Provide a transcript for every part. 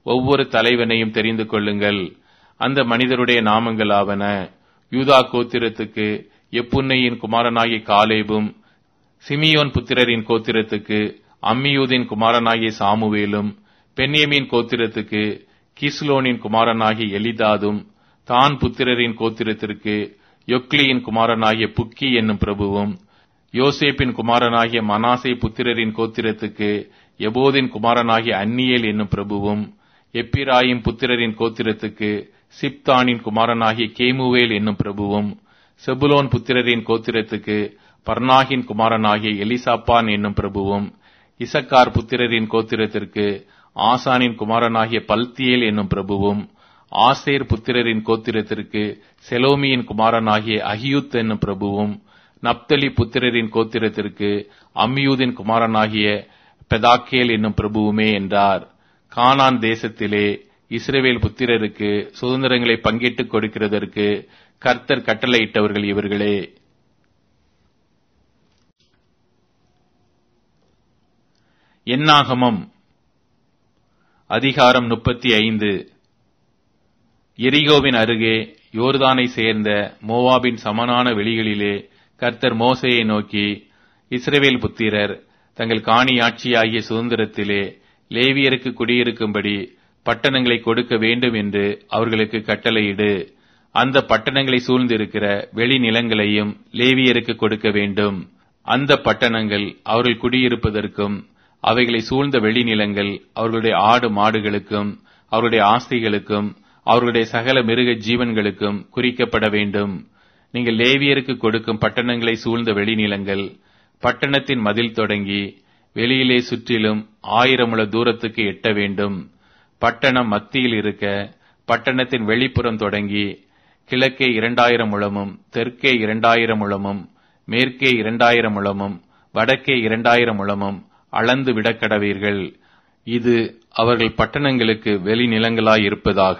ஒவ்வொரு தலைவனையும் தெரிந்து கொள்ளுங்கள் அந்த மனிதருடைய நாமங்களாவன யூதா கோத்திரத்துக்கு எப்புன்னையின் குமாரனாகிய காலேபும் சிமியோன் புத்திரரின் கோத்திரத்துக்கு அம்மியூதின் குமாரனாகிய சாமுவேலும் பென்யமின் கோத்திரத்துக்கு கிஸ்லோனின் குமாரனாகிய எலிதாதும் தான் புத்திரரின் கோத்திரத்திற்கு யொக்லியின் குமாரனாகிய புக்கி என்னும் பிரபுவும் யோசேப்பின் குமாரனாகிய மனாசே புத்திரரின் கோத்திரத்துக்கு எபோதின் குமாரனாகிய அந்நியேல் என்னும் பிரபுவும் எப்பிராயிம் புத்திரரின் கோத்திரத்துக்கு சிப்தானின் குமாரனாகிய கேமுவேல் என்னும் பிரபுவும் செபுலோன் புத்திரரின் கோத்திரத்துக்கு பர்னாகின் குமாரனாகிய எலிசாப்பான் என்னும் பிரபுவும் இசக்கார் புத்திரரின் கோத்திரத்திற்கு ஆசானின் குமாரனாகிய பல்தியேல் என்னும் பிரபுவும் ஆசேர் புத்திரரின் கோத்திரத்திற்கு செலோமியின் குமாரனாகிய அகியூத் என்னும் பிரபுவும் நப்தலி புத்திரரின் கோத்திரத்திற்கு அம்மியூதின் குமாரனாகிய பெதாக்கேல் என்னும் பிரபுவுமே என்றார் கானான் தேசத்திலே இஸ்ரேவேல் புத்திரருக்கு சுதந்திரங்களை பங்கிட்டுக் கொடுக்கிறதற்கு கர்த்தர் கட்டளையிட்டவர்கள் இவர்களே என்னாகமம் அதிகாரம் முப்பத்தி ஐந்து எரிகோவின் அருகே யோர்தானை சேர்ந்த மோவாபின் சமனான வெளிகளிலே கர்த்தர் மோசையை நோக்கி இஸ்ரவேல் புத்திரர் தங்கள் காணியாட்சியாகிய சுதந்திரத்திலே லேவியருக்கு குடியிருக்கும்படி பட்டணங்களை கொடுக்க வேண்டும் என்று அவர்களுக்கு கட்டளையிடு அந்த பட்டணங்களை சூழ்ந்திருக்கிற வெளி நிலங்களையும் லேவியருக்கு கொடுக்க வேண்டும் அந்த பட்டணங்கள் அவர்கள் குடியிருப்பதற்கும் அவைகளை சூழ்ந்த வெளிநிலங்கள் அவர்களுடைய ஆடு மாடுகளுக்கும் அவருடைய ஆஸ்திகளுக்கும் அவர்களுடைய சகல மிருக ஜீவன்களுக்கும் குறிக்கப்பட வேண்டும் நீங்கள் லேவியருக்கு கொடுக்கும் பட்டணங்களை சூழ்ந்த வெளிநிலங்கள் பட்டணத்தின் மதில் தொடங்கி வெளியிலே சுற்றிலும் ஆயிரம் முழ தூரத்துக்கு எட்ட வேண்டும் பட்டணம் மத்தியில் இருக்க பட்டணத்தின் வெளிப்புறம் தொடங்கி கிழக்கே இரண்டாயிரம் முழமும் தெற்கே இரண்டாயிரம் முழமும் மேற்கே இரண்டாயிரம் முழமும் வடக்கே இரண்டாயிரம் முழமும் அளந்து விடக்கடவீர்கள் இது அவர்கள் பட்டணங்களுக்கு வெளிநிலங்களாயிருப்பதாக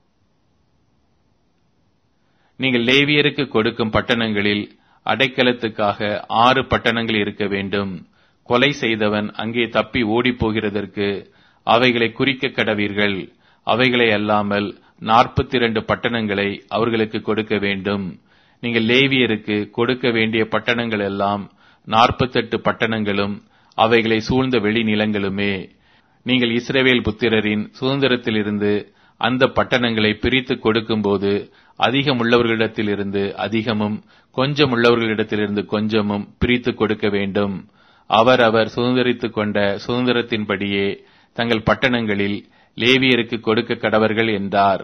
நீங்கள் லேவியருக்கு கொடுக்கும் பட்டணங்களில் அடைக்கலத்துக்காக ஆறு பட்டணங்கள் இருக்க வேண்டும் கொலை செய்தவன் அங்கே தப்பி ஓடிப் போகிறதற்கு அவைகளை குறிக்க கடவீர்கள் அவைகளை அல்லாமல் நாற்பத்தி இரண்டு பட்டணங்களை அவர்களுக்கு கொடுக்க வேண்டும் நீங்கள் லேவியருக்கு கொடுக்க வேண்டிய பட்டணங்கள் எல்லாம் நாற்பத்தெட்டு பட்டணங்களும் அவைகளை சூழ்ந்த வெளிநிலங்களுமே நீங்கள் இஸ்ரவேல் புத்திரரின் சுதந்திரத்திலிருந்து அந்த பட்டணங்களை பிரித்து கொடுக்கும்போது அதிகம் உள்ளவர்களிடத்திலிருந்து அதிகமும் கொஞ்சம் உள்ளவர்களிடத்திலிருந்து கொஞ்சமும் பிரித்து கொடுக்க வேண்டும் அவர் அவர் சுதந்திரித்துக் கொண்ட சுதந்திரத்தின்படியே தங்கள் பட்டணங்களில் லேவியருக்கு கொடுக்க கடவர்கள் என்றார்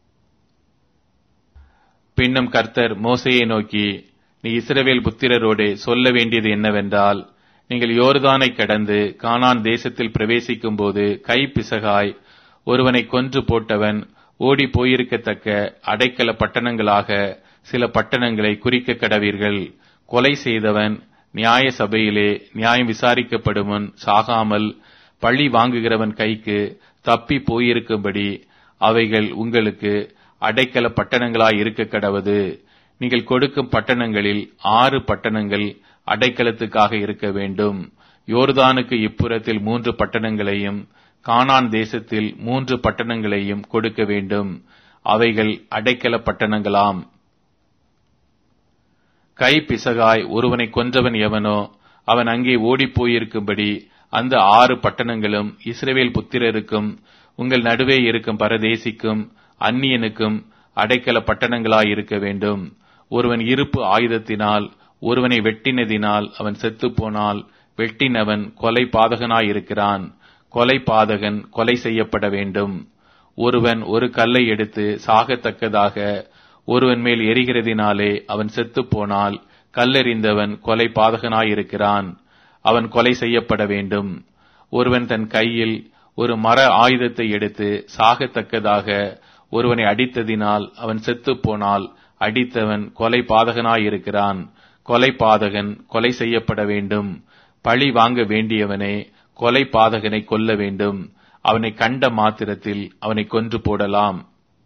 பின்னும் கர்த்தர் மோசையை நோக்கி நீ இஸ்ரவேல் புத்திரரோடே சொல்ல வேண்டியது என்னவென்றால் நீங்கள் யோர்தானை கடந்து கானான் தேசத்தில் பிரவேசிக்கும் போது கை பிசகாய் ஒருவனை கொன்று போட்டவன் ஓடி போயிருக்கத்தக்க அடைக்கல பட்டணங்களாக சில பட்டணங்களை குறிக்க கடவீர்கள் கொலை செய்தவன் நியாய சபையிலே நியாயம் விசாரிக்கப்படும் முன் சாகாமல் பழி வாங்குகிறவன் கைக்கு தப்பி போயிருக்கும்படி அவைகள் உங்களுக்கு அடைக்கல பட்டணங்களாய் இருக்க கடவது நீங்கள் கொடுக்கும் பட்டணங்களில் ஆறு பட்டணங்கள் அடைக்கலத்துக்காக இருக்க வேண்டும் யோர்தானுக்கு இப்புறத்தில் மூன்று பட்டணங்களையும் கானான் தேசத்தில் மூன்று பட்டணங்களையும் கொடுக்க வேண்டும் அவைகள் அடைக்கல பட்டணங்களாம் கை பிசகாய் ஒருவனை கொன்றவன் எவனோ அவன் அங்கே ஓடிப் போயிருக்கும்படி அந்த ஆறு பட்டணங்களும் இஸ்ரவேல் புத்திரருக்கும் உங்கள் நடுவே இருக்கும் பரதேசிக்கும் அந்நியனுக்கும் அடைக்கல பட்டணங்களாய் இருக்க வேண்டும் ஒருவன் இருப்பு ஆயுதத்தினால் ஒருவனை வெட்டினதினால் அவன் செத்துப் போனால் வெட்டினவன் கொலை பாதகனாயிருக்கிறான் கொலை பாதகன் கொலை செய்யப்பட வேண்டும் ஒருவன் ஒரு கல்லை எடுத்து சாகத்தக்கதாக ஒருவன் மேல் எரிகிறதினாலே அவன் செத்துப் போனால் கல்லெறிந்தவன் கொலை பாதகனாயிருக்கிறான் அவன் கொலை செய்யப்பட வேண்டும் ஒருவன் தன் கையில் ஒரு மர ஆயுதத்தை எடுத்து சாகத்தக்கதாக ஒருவனை அடித்ததினால் அவன் செத்துப் போனால் அடித்தவன் கொலை பாதகனாயிருக்கிறான் கொலை பாதகன் கொலை செய்யப்பட வேண்டும் பழி வாங்க வேண்டியவனே கொலை பாதகனை கொல்ல வேண்டும் அவனை கண்ட மாத்திரத்தில் அவனை கொன்று போடலாம்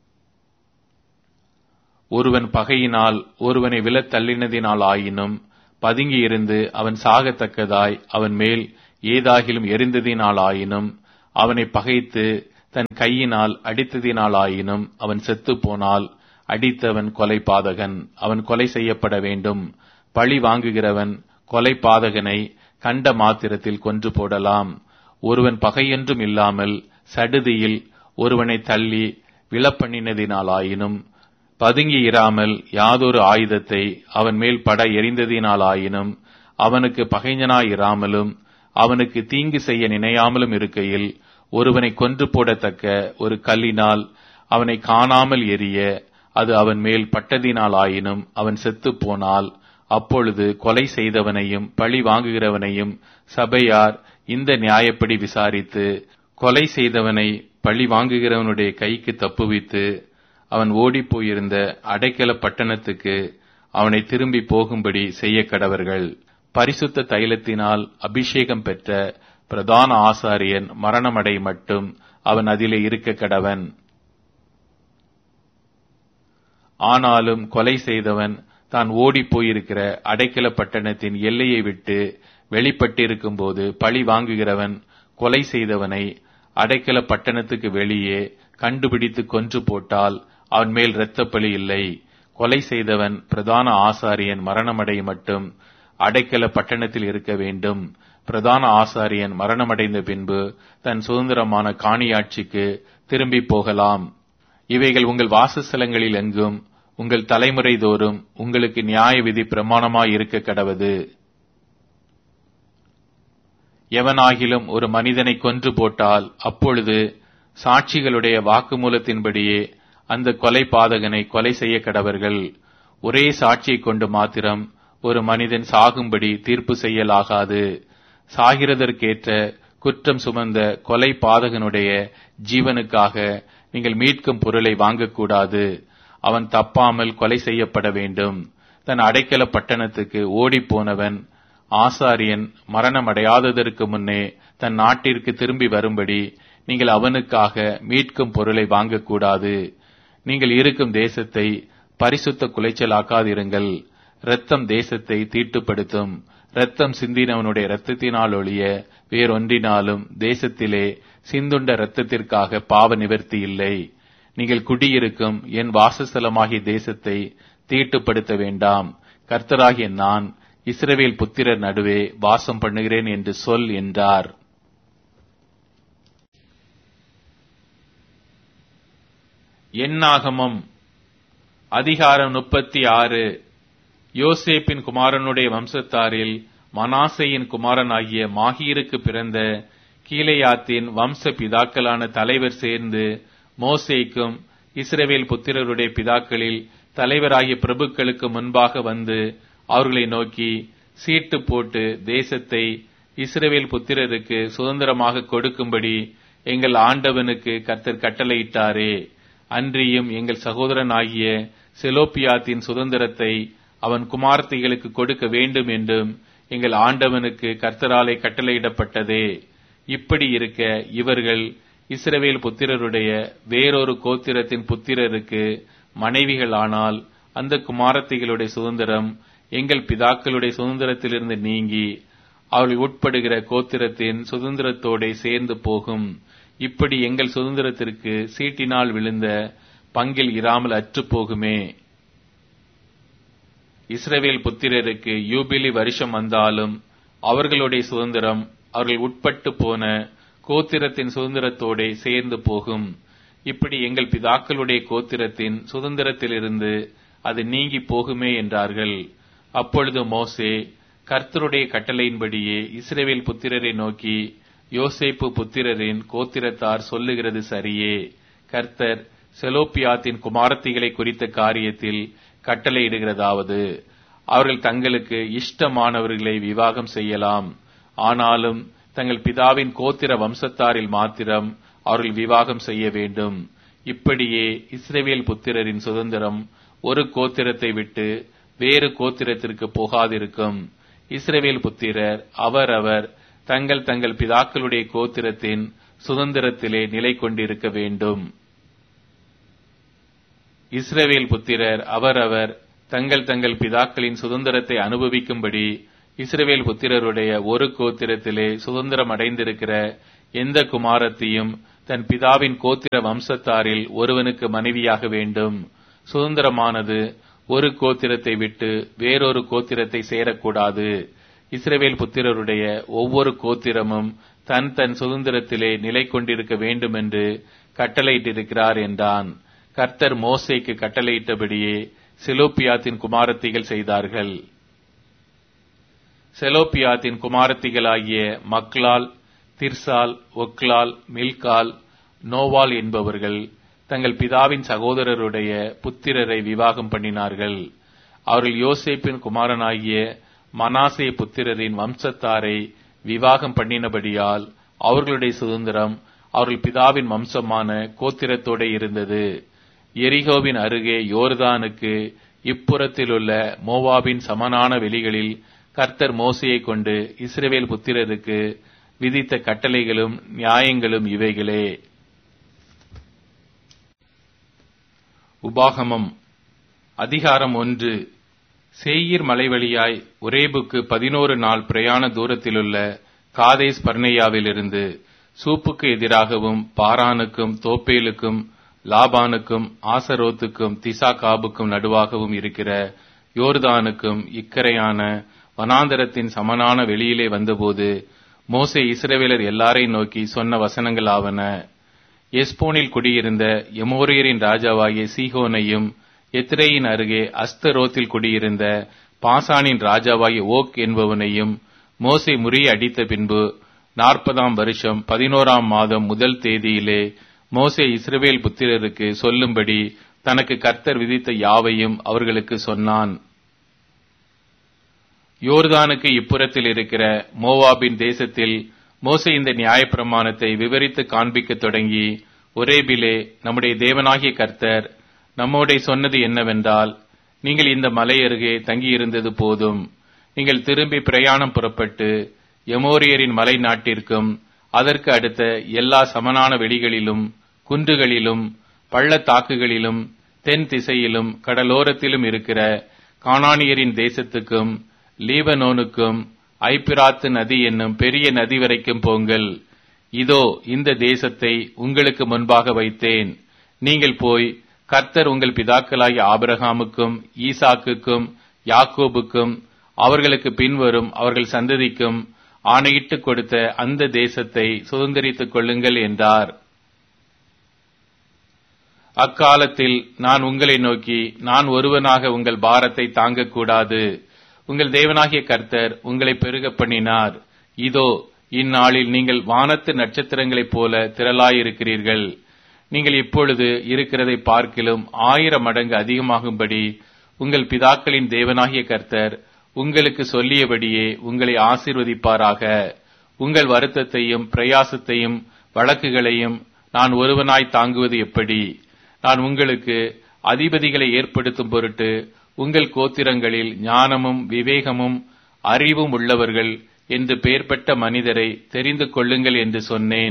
ஒருவன் பகையினால் ஒருவனை விலத் தள்ளினதினால் ஆயினும் பதுங்கி இருந்து அவன் சாகத்தக்கதாய் அவன் மேல் ஏதாகிலும் எரிந்ததினால் ஆயினும் அவனை பகைத்து தன் கையினால் அடித்ததினாலாயினும் அவன் செத்துப் போனால் அடித்தவன் கொலை பாதகன் அவன் கொலை செய்யப்பட வேண்டும் பழி வாங்குகிறவன் கொலை பாதகனை கண்ட மாத்திரத்தில் கொன்று போடலாம் ஒருவன் பகையென்றும் இல்லாமல் சடுதியில் ஒருவனை தள்ளி விழப்பண்ணினதினாலாயினும் பதுங்கி இராமல் யாதொரு ஆயுதத்தை அவன் மேல் பட எறிந்ததினாலாயினும் அவனுக்கு பகைஞனாயிராமலும் அவனுக்கு தீங்கு செய்ய நினையாமலும் இருக்கையில் ஒருவனை கொன்று போடத்தக்க ஒரு கல்லினால் அவனை காணாமல் எரிய அது அவன் மேல் பட்டதினாலாயினும் அவன் செத்துப் போனால் அப்பொழுது கொலை செய்தவனையும் பழி வாங்குகிறவனையும் சபையார் இந்த நியாயப்படி விசாரித்து கொலை செய்தவனை பழி வாங்குகிறவனுடைய கைக்கு தப்புவித்து அவன் ஓடிப் போயிருந்த அடைக்கல பட்டணத்துக்கு அவனை திரும்பி போகும்படி செய்ய கடவர்கள் பரிசுத்த தைலத்தினால் அபிஷேகம் பெற்ற பிரதான ஆசாரியன் மரணமடை மட்டும் அவன் அதிலே இருக்க கடவன் ஆனாலும் கொலை செய்தவன் தான் ஓடிப் போயிருக்கிற அடைக்கல பட்டணத்தின் எல்லையை விட்டு வெளிப்பட்டிருக்கும் போது பழி வாங்குகிறவன் கொலை செய்தவனை அடைக்கல பட்டணத்துக்கு வெளியே கண்டுபிடித்து கொன்று போட்டால் அவன் மேல் இரத்தப்பழி இல்லை கொலை செய்தவன் பிரதான ஆசாரியன் மரணமடைய மட்டும் அடைக்கல பட்டணத்தில் இருக்க வேண்டும் பிரதான ஆசாரியன் மரணமடைந்த பின்பு தன் சுதந்திரமான காணியாட்சிக்கு திரும்பி போகலாம் இவைகள் உங்கள் வாசஸ்தலங்களில் எங்கும் உங்கள் தலைமுறை தோறும் உங்களுக்கு நியாய விதி பிரமாணமாய் இருக்க கடவது எவனாகிலும் ஒரு மனிதனை கொன்று போட்டால் அப்பொழுது சாட்சிகளுடைய வாக்குமூலத்தின்படியே அந்த கொலை பாதகனை கொலை செய்ய கடவர்கள் ஒரே சாட்சியை கொண்டு மாத்திரம் ஒரு மனிதன் சாகும்படி தீர்ப்பு செய்யலாகாது சாகிறதற்கேற்ற குற்றம் சுமந்த கொலை பாதகனுடைய ஜீவனுக்காக நீங்கள் மீட்கும் பொருளை வாங்கக்கூடாது அவன் தப்பாமல் கொலை செய்யப்பட வேண்டும் தன் அடைக்கல பட்டணத்துக்கு ஓடிப்போனவன் ஆசாரியன் மரணமடையாததற்கு முன்னே தன் நாட்டிற்கு திரும்பி வரும்படி நீங்கள் அவனுக்காக மீட்கும் பொருளை வாங்கக்கூடாது நீங்கள் இருக்கும் தேசத்தை பரிசுத்த குலைச்சலாக்காதிருங்கள் இரத்தம் தேசத்தை தீட்டுப்படுத்தும் இரத்தம் சிந்தினவனுடைய இரத்தத்தினால் ஒழிய வேறொன்றினாலும் தேசத்திலே சிந்துண்ட இரத்தத்திற்காக பாவ நிவர்த்தி இல்லை நீங்கள் குடியிருக்கும் என் வாசஸ்தலமாகிய தேசத்தை தீட்டுப்படுத்த வேண்டாம் கர்த்தராகிய நான் இஸ்ரவேல் புத்திரர் நடுவே வாசம் பண்ணுகிறேன் என்று சொல் என்றார் எண்ணாகமம் அதிகாரம் முப்பத்தி ஆறு யோசேப்பின் குமாரனுடைய வம்சத்தாரில் மனாசையின் குமாரனாகிய மாகீருக்கு பிறந்த கீலேயாத்தின் வம்ச பிதாக்களான தலைவர் சேர்ந்து மோசேக்கும் இஸ்ரவேல் புத்திரருடைய பிதாக்களில் தலைவராகிய பிரபுக்களுக்கு முன்பாக வந்து அவர்களை நோக்கி சீட்டு போட்டு தேசத்தை இஸ்ரவேல் புத்திரருக்கு சுதந்திரமாக கொடுக்கும்படி எங்கள் ஆண்டவனுக்கு கர்த்தர் கட்டளையிட்டாரே அன்றியும் எங்கள் சகோதரனாகிய செலோப்பியாத்தின் சுதந்திரத்தை அவன் குமார்த்திகளுக்கு கொடுக்க வேண்டும் என்றும் எங்கள் ஆண்டவனுக்கு கர்த்தராலே கட்டளையிடப்பட்டதே இப்படி இருக்க இவர்கள் இஸ்ரவேல் புத்திரருடைய வேறொரு கோத்திரத்தின் புத்திரருக்கு மனைவிகளானால் அந்த குமாரத்திகளுடைய சுதந்திரம் எங்கள் பிதாக்களுடைய சுதந்திரத்திலிருந்து நீங்கி அவர்கள் உட்படுகிற கோத்திரத்தின் சுதந்திரத்தோட சேர்ந்து போகும் இப்படி எங்கள் சுதந்திரத்திற்கு சீட்டினால் விழுந்த பங்கில் இராமல் அற்று போகுமே இஸ்ரவேல் புத்திரருக்கு யூபிலி வருஷம் வந்தாலும் அவர்களுடைய சுதந்திரம் அவர்கள் உட்பட்டு போன கோத்திரத்தின் சுதந்திரத்தோட சேர்ந்து போகும் இப்படி எங்கள் பிதாக்களுடைய கோத்திரத்தின் சுதந்திரத்திலிருந்து அது நீங்கி போகுமே என்றார்கள் அப்பொழுது மோசே கர்த்தருடைய கட்டளையின்படியே இஸ்ரேவேல் புத்திரரை நோக்கி யோசேப்பு புத்திரரின் கோத்திரத்தார் சொல்லுகிறது சரியே கர்த்தர் செலோப்பியாத்தின் குமாரத்திகளை குறித்த காரியத்தில் கட்டளையிடுகிறதாவது அவர்கள் தங்களுக்கு இஷ்டமானவர்களை விவாகம் செய்யலாம் ஆனாலும் தங்கள் பிதாவின் கோத்திர வம்சத்தாரில் மாத்திரம் அவர்கள் விவாகம் செய்ய வேண்டும் இப்படியே இஸ்ரேவேல் புத்திரரின் சுதந்திரம் ஒரு கோத்திரத்தை விட்டு வேறு கோத்திரத்திற்கு போகாதிருக்கும் இஸ்ரேவேல் புத்திரர் அவரவர் தங்கள் தங்கள் பிதாக்களுடைய கோத்திரத்தின் சுதந்திரத்திலே நிலை கொண்டிருக்க வேண்டும் இஸ்ரவேல் புத்திரர் அவரவர் தங்கள் தங்கள் பிதாக்களின் சுதந்திரத்தை அனுபவிக்கும்படி இஸ்ரவேல் புத்திரருடைய ஒரு கோத்திரத்திலே சுதந்திரம் அடைந்திருக்கிற எந்த குமாரத்தையும் தன் பிதாவின் கோத்திர வம்சத்தாரில் ஒருவனுக்கு மனைவியாக வேண்டும் சுதந்திரமானது ஒரு கோத்திரத்தை விட்டு வேறொரு கோத்திரத்தை சேரக்கூடாது இஸ்ரவேல் புத்திரருடைய ஒவ்வொரு கோத்திரமும் தன் தன் சுதந்திரத்திலே நிலை கொண்டிருக்க வேண்டும் என்று கட்டளையிட்டிருக்கிறார் என்றான் கர்த்தர் மோசைக்கு கட்டளையிட்டபடியே செலோப்பியாத்தின் குமாரத்திகள் செய்தார்கள் செலோப்பியாத்தின் குமாரத்திகளாகிய மக்லால் திர்சால் ஒக்லால் மில்கால் நோவால் என்பவர்கள் தங்கள் பிதாவின் சகோதரருடைய புத்திரரை விவாகம் பண்ணினார்கள் அவர்கள் யோசேப்பின் குமாரனாகிய மனாசே புத்திரரின் வம்சத்தாரை விவாகம் பண்ணினபடியால் அவர்களுடைய சுதந்திரம் அவர்கள் பிதாவின் வம்சமான கோத்திரத்தோட இருந்தது எரிகோவின் அருகே யோர்தானுக்கு இப்புறத்திலுள்ள மோவாபின் சமனான வெளிகளில் கர்த்தர் மோசையை கொண்டு இஸ்ரவேல் புத்திரருக்கு விதித்த கட்டளைகளும் நியாயங்களும் இவைகளே உபாகமம் அதிகாரம் ஒன்று சேயீர் மலைவழியாய் ஒரேபுக்கு பதினோரு நாள் பிரயாண தூரத்திலுள்ள காதேஸ் பர்னேயாவிலிருந்து சூப்புக்கு எதிராகவும் பாரானுக்கும் தோப்பேலுக்கும் லாபானுக்கும் ஆசரோத்துக்கும் திசா காபுக்கும் நடுவாகவும் இருக்கிற யோர்தானுக்கும் இக்கரையான வனாந்தரத்தின் சமனான வெளியிலே வந்தபோது மோசே இஸ்ரவேலர் எல்லாரையும் நோக்கி சொன்ன வசனங்கள் ஆவன எஸ்போனில் குடியிருந்த எமோரியரின் ராஜாவாகிய சீகோனையும் எத்திரேயின் அருகே அஸ்தரோத்தில் குடியிருந்த பாசானின் ராஜாவாகிய ஓக் என்பவனையும் மோசை முறிய அடித்த பின்பு நாற்பதாம் வருஷம் பதினோராம் மாதம் முதல் தேதியிலே மோசே இஸ்ரவேல் புத்திரருக்கு சொல்லும்படி தனக்கு கர்த்தர் விதித்த யாவையும் அவர்களுக்கு சொன்னான் யோர்தானுக்கு இப்புறத்தில் இருக்கிற மோவாபின் தேசத்தில் மோசே இந்த நியாயப்பிரமாணத்தை விவரித்து காண்பிக்க தொடங்கி ஒரேபிலே நம்முடைய தேவனாகிய கர்த்தர் நம்மோடே சொன்னது என்னவென்றால் நீங்கள் இந்த மலை அருகே தங்கியிருந்தது போதும் நீங்கள் திரும்பி பிரயாணம் புறப்பட்டு எமோரியரின் மலை நாட்டிற்கும் அதற்கு அடுத்த எல்லா சமனான வெளிகளிலும் குன்றுகளிலும் பள்ளத்தாக்குகளிலும் தென் திசையிலும் கடலோரத்திலும் இருக்கிற கானானியரின் தேசத்துக்கும் லீபனோனுக்கும் ஐப்பிராத்து நதி என்னும் பெரிய நதி வரைக்கும் போங்கள் இதோ இந்த தேசத்தை உங்களுக்கு முன்பாக வைத்தேன் நீங்கள் போய் கர்த்தர் உங்கள் பிதாக்களாகிய ஆபிரகாமுக்கும் ஈசாக்குக்கும் யாக்கோபுக்கும் அவர்களுக்கு பின்வரும் அவர்கள் சந்ததிக்கும் ஆணையிட்டு கொடுத்த அந்த தேசத்தை சுதந்திரித்துக் கொள்ளுங்கள் என்றார் அக்காலத்தில் நான் உங்களை நோக்கி நான் ஒருவனாக உங்கள் பாரத்தை தாங்கக்கூடாது உங்கள் தேவனாகிய கர்த்தர் உங்களை பெருக பண்ணினார் இதோ இந்நாளில் நீங்கள் வானத்து நட்சத்திரங்களைப் போல திரளாயிருக்கிறீர்கள் நீங்கள் இப்பொழுது இருக்கிறதை பார்க்கிலும் ஆயிரம் மடங்கு அதிகமாகும்படி உங்கள் பிதாக்களின் தேவனாகிய கர்த்தர் உங்களுக்கு சொல்லியபடியே உங்களை ஆசீர்வதிப்பாராக உங்கள் வருத்தத்தையும் பிரயாசத்தையும் வழக்குகளையும் நான் ஒருவனாய் தாங்குவது எப்படி நான் உங்களுக்கு அதிபதிகளை ஏற்படுத்தும் பொருட்டு உங்கள் கோத்திரங்களில் ஞானமும் விவேகமும் அறிவும் உள்ளவர்கள் என்று பெயர்பட்ட மனிதரை தெரிந்து கொள்ளுங்கள் என்று சொன்னேன்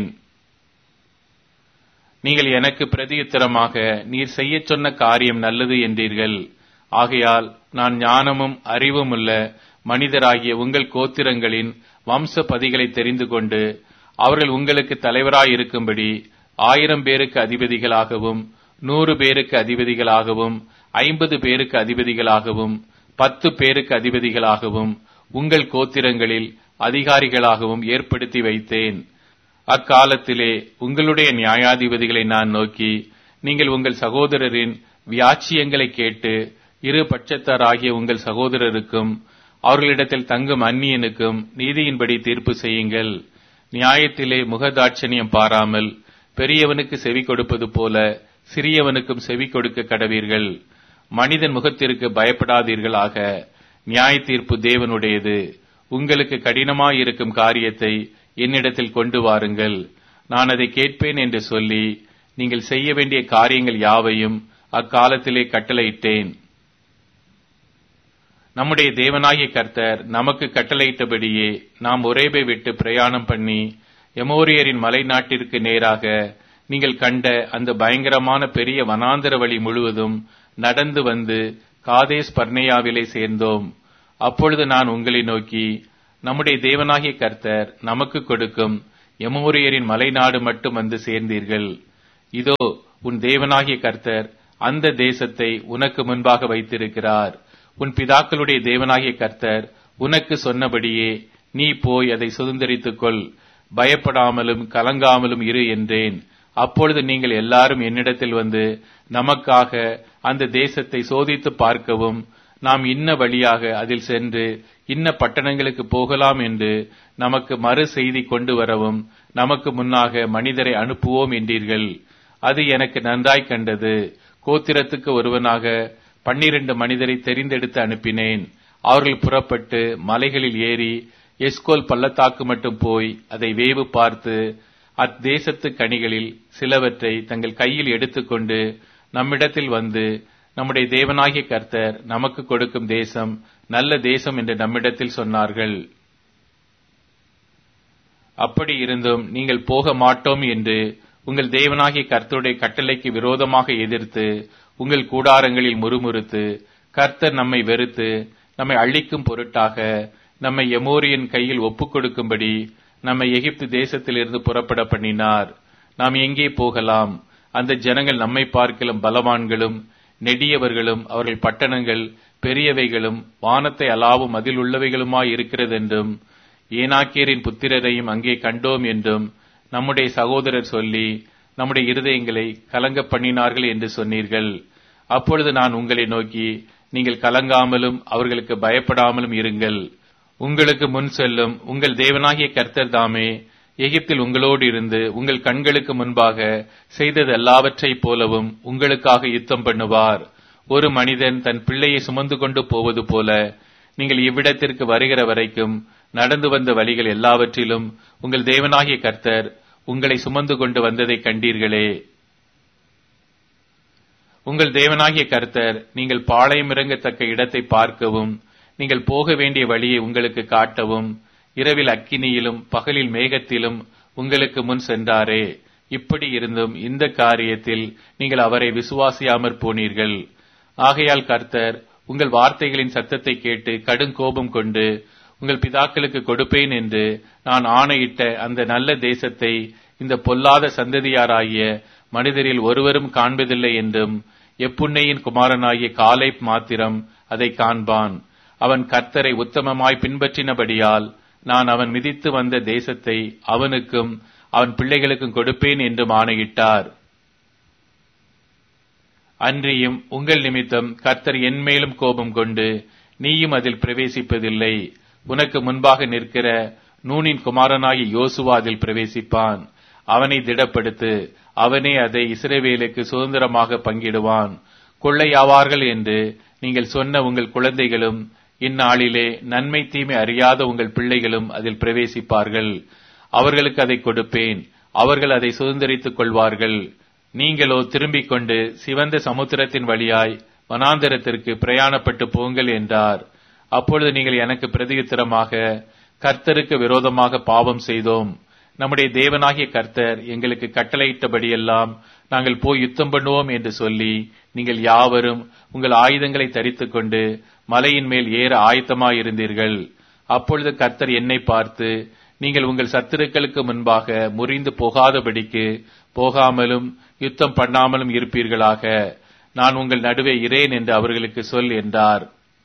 நீங்கள் எனக்கு பிரதியுத்தரமாக நீர் செய்யச் சொன்ன காரியம் நல்லது என்றீர்கள் ஆகையால் நான் ஞானமும் அறிவும் உள்ள மனிதராகிய உங்கள் கோத்திரங்களின் வம்ச பதிகளை தெரிந்து கொண்டு அவர்கள் உங்களுக்கு தலைவராயிருக்கும்படி ஆயிரம் பேருக்கு அதிபதிகளாகவும் நூறு பேருக்கு அதிபதிகளாகவும் ஐம்பது பேருக்கு அதிபதிகளாகவும் பத்து பேருக்கு அதிபதிகளாகவும் உங்கள் கோத்திரங்களில் அதிகாரிகளாகவும் ஏற்படுத்தி வைத்தேன் அக்காலத்திலே உங்களுடைய நியாயாதிபதிகளை நான் நோக்கி நீங்கள் உங்கள் சகோதரரின் வியாச்சியங்களை கேட்டு இரு பட்சத்தாராகிய உங்கள் சகோதரருக்கும் அவர்களிடத்தில் தங்கும் அந்நியனுக்கும் நீதியின்படி தீர்ப்பு செய்யுங்கள் நியாயத்திலே முகதாட்சணியம் பாராமல் பெரியவனுக்கு செவி கொடுப்பது போல சிறியவனுக்கும் செவி கொடுக்க கடவீர்கள் மனிதன் முகத்திற்கு பயப்படாதீர்கள் ஆக நியாய தீர்ப்பு தேவனுடையது உங்களுக்கு கடினமாயிருக்கும் காரியத்தை என்னிடத்தில் கொண்டு வாருங்கள் நான் அதை கேட்பேன் என்று சொல்லி நீங்கள் செய்ய வேண்டிய காரியங்கள் யாவையும் அக்காலத்திலே கட்டளையிட்டேன் நம்முடைய தேவனாகிய கர்த்தர் நமக்கு கட்டளையிட்டபடியே நாம் ஒரேபை விட்டு பிரயாணம் பண்ணி எமோரியரின் மலை நாட்டிற்கு நேராக நீங்கள் கண்ட அந்த பயங்கரமான பெரிய வனாந்தர வழி முழுவதும் நடந்து வந்து காதேஸ் பர்னேயாவிலே சேர்ந்தோம் அப்பொழுது நான் உங்களை நோக்கி நம்முடைய தேவனாகிய கர்த்தர் நமக்கு கொடுக்கும் எமோரியரின் மலைநாடு மட்டும் வந்து சேர்ந்தீர்கள் இதோ உன் தேவனாகிய கர்த்தர் அந்த தேசத்தை உனக்கு முன்பாக வைத்திருக்கிறார் உன் பிதாக்களுடைய தேவனாகிய கர்த்தர் உனக்கு சொன்னபடியே நீ போய் அதை சுதந்திரித்துக் கொள் பயப்படாமலும் கலங்காமலும் இரு என்றேன் அப்பொழுது நீங்கள் எல்லாரும் என்னிடத்தில் வந்து நமக்காக அந்த தேசத்தை சோதித்து பார்க்கவும் நாம் இன்ன வழியாக அதில் சென்று இன்ன பட்டணங்களுக்கு போகலாம் என்று நமக்கு மறு செய்தி கொண்டு வரவும் நமக்கு முன்னாக மனிதரை அனுப்புவோம் என்றீர்கள் அது எனக்கு நன்றாய் கண்டது கோத்திரத்துக்கு ஒருவனாக பன்னிரண்டு மனிதரை தெரிந்தெடுத்து அனுப்பினேன் அவர்கள் புறப்பட்டு மலைகளில் ஏறி எஸ்கோல் பள்ளத்தாக்கு மட்டும் போய் அதை வேவு பார்த்து அத்தேசத்து கனிகளில் சிலவற்றை தங்கள் கையில் எடுத்துக்கொண்டு நம்மிடத்தில் வந்து நம்முடைய தேவனாகிய கர்த்தர் நமக்கு கொடுக்கும் தேசம் நல்ல தேசம் என்று நம்மிடத்தில் சொன்னார்கள் அப்படி இருந்தும் நீங்கள் போக மாட்டோம் என்று உங்கள் தேவனாகிய கர்த்தருடைய கட்டளைக்கு விரோதமாக எதிர்த்து உங்கள் கூடாரங்களில் முறுமுறுத்து கர்த்தர் நம்மை வெறுத்து நம்மை அழிக்கும் பொருட்டாக நம்மை எமோரியன் கையில் ஒப்புக் கொடுக்கும்படி நம்மை எகிப்து தேசத்திலிருந்து புறப்பட பண்ணினார் நாம் எங்கே போகலாம் அந்த ஜனங்கள் நம்மை பார்க்கலும் பலவான்களும் நெடியவர்களும் அவர்கள் பட்டணங்கள் பெரியவைகளும் வானத்தை அலாவும் அதில் உள்ளவைகளுமாய் இருக்கிறதென்றும் ஏனாக்கியரின் புத்திரரையும் அங்கே கண்டோம் என்றும் நம்முடைய சகோதரர் சொல்லி நம்முடைய இருதயங்களை கலங்க பண்ணினார்கள் என்று சொன்னீர்கள் அப்பொழுது நான் உங்களை நோக்கி நீங்கள் கலங்காமலும் அவர்களுக்கு பயப்படாமலும் இருங்கள் உங்களுக்கு முன் செல்லும் உங்கள் தேவனாகிய கர்த்தர் தாமே எகிப்தில் உங்களோடு இருந்து உங்கள் கண்களுக்கு முன்பாக செய்தது எல்லாவற்றைப் போலவும் உங்களுக்காக யுத்தம் பண்ணுவார் ஒரு மனிதன் தன் பிள்ளையை சுமந்து கொண்டு போவது போல நீங்கள் இவ்விடத்திற்கு வருகிற வரைக்கும் நடந்து வந்த வழிகள் எல்லாவற்றிலும் உங்கள் தேவனாகிய கர்த்தர் உங்களை சுமந்து கொண்டு வந்ததை கண்டீர்களே உங்கள் தேவனாகிய கர்த்தர் நீங்கள் பாளையம் இறங்கத்தக்க இடத்தை பார்க்கவும் நீங்கள் போக வேண்டிய வழியை உங்களுக்கு காட்டவும் இரவில் அக்கினியிலும் பகலில் மேகத்திலும் உங்களுக்கு முன் சென்றாரே இப்படி இருந்தும் இந்த காரியத்தில் நீங்கள் அவரை விசுவாசியாமற் போனீர்கள் ஆகையால் கர்த்தர் உங்கள் வார்த்தைகளின் சத்தத்தை கேட்டு கடும் கோபம் கொண்டு உங்கள் பிதாக்களுக்கு கொடுப்பேன் என்று நான் ஆணையிட்ட அந்த நல்ல தேசத்தை இந்த பொல்லாத சந்ததியாராகிய மனிதரில் ஒருவரும் காண்பதில்லை என்றும் எப்புண்ணையின் குமாரனாகிய காலை மாத்திரம் அதை காண்பான் அவன் கர்த்தரை உத்தமமாய் பின்பற்றினபடியால் நான் அவன் மிதித்து வந்த தேசத்தை அவனுக்கும் அவன் பிள்ளைகளுக்கும் கொடுப்பேன் என்றும் ஆணையிட்டார் அன்றியும் உங்கள் நிமித்தம் கர்த்தர் என்மேலும் கோபம் கொண்டு நீயும் அதில் பிரவேசிப்பதில்லை உனக்கு முன்பாக நிற்கிற நூனின் குமாரனாகிய யோசுவா அதில் பிரவேசிப்பான் அவனை திடப்படுத்து அவனே அதை இஸ்ரவேலுக்கு சுதந்திரமாக பங்கிடுவான் கொள்ளையாவார்கள் என்று நீங்கள் சொன்ன உங்கள் குழந்தைகளும் இந்நாளிலே நன்மை தீமை அறியாத உங்கள் பிள்ளைகளும் அதில் பிரவேசிப்பார்கள் அவர்களுக்கு அதை கொடுப்பேன் அவர்கள் அதை சுதந்திரித்துக் கொள்வார்கள் நீங்களோ திரும்பிக் கொண்டு சிவந்த சமுத்திரத்தின் வழியாய் வனாந்தரத்திற்கு பிரயாணப்பட்டு போங்கள் என்றார் அப்பொழுது நீங்கள் எனக்கு பிரதியுத்தரமாக கர்த்தருக்கு விரோதமாக பாவம் செய்தோம் நம்முடைய தேவனாகிய கர்த்தர் எங்களுக்கு கட்டளையிட்டபடியெல்லாம் நாங்கள் போய் யுத்தம் பண்ணுவோம் என்று சொல்லி நீங்கள் யாவரும் உங்கள் ஆயுதங்களை தரித்துக் கொண்டு மலையின் மேல் ஏற ஆயத்தமாயிருந்தீர்கள் அப்பொழுது கர்த்தர் என்னை பார்த்து நீங்கள் உங்கள் சத்துருக்களுக்கு முன்பாக முறிந்து போகாதபடிக்கு போகாமலும் யுத்தம் பண்ணாமலும் இருப்பீர்களாக நான் உங்கள் நடுவே இரேன் என்று அவர்களுக்கு சொல் என்றார்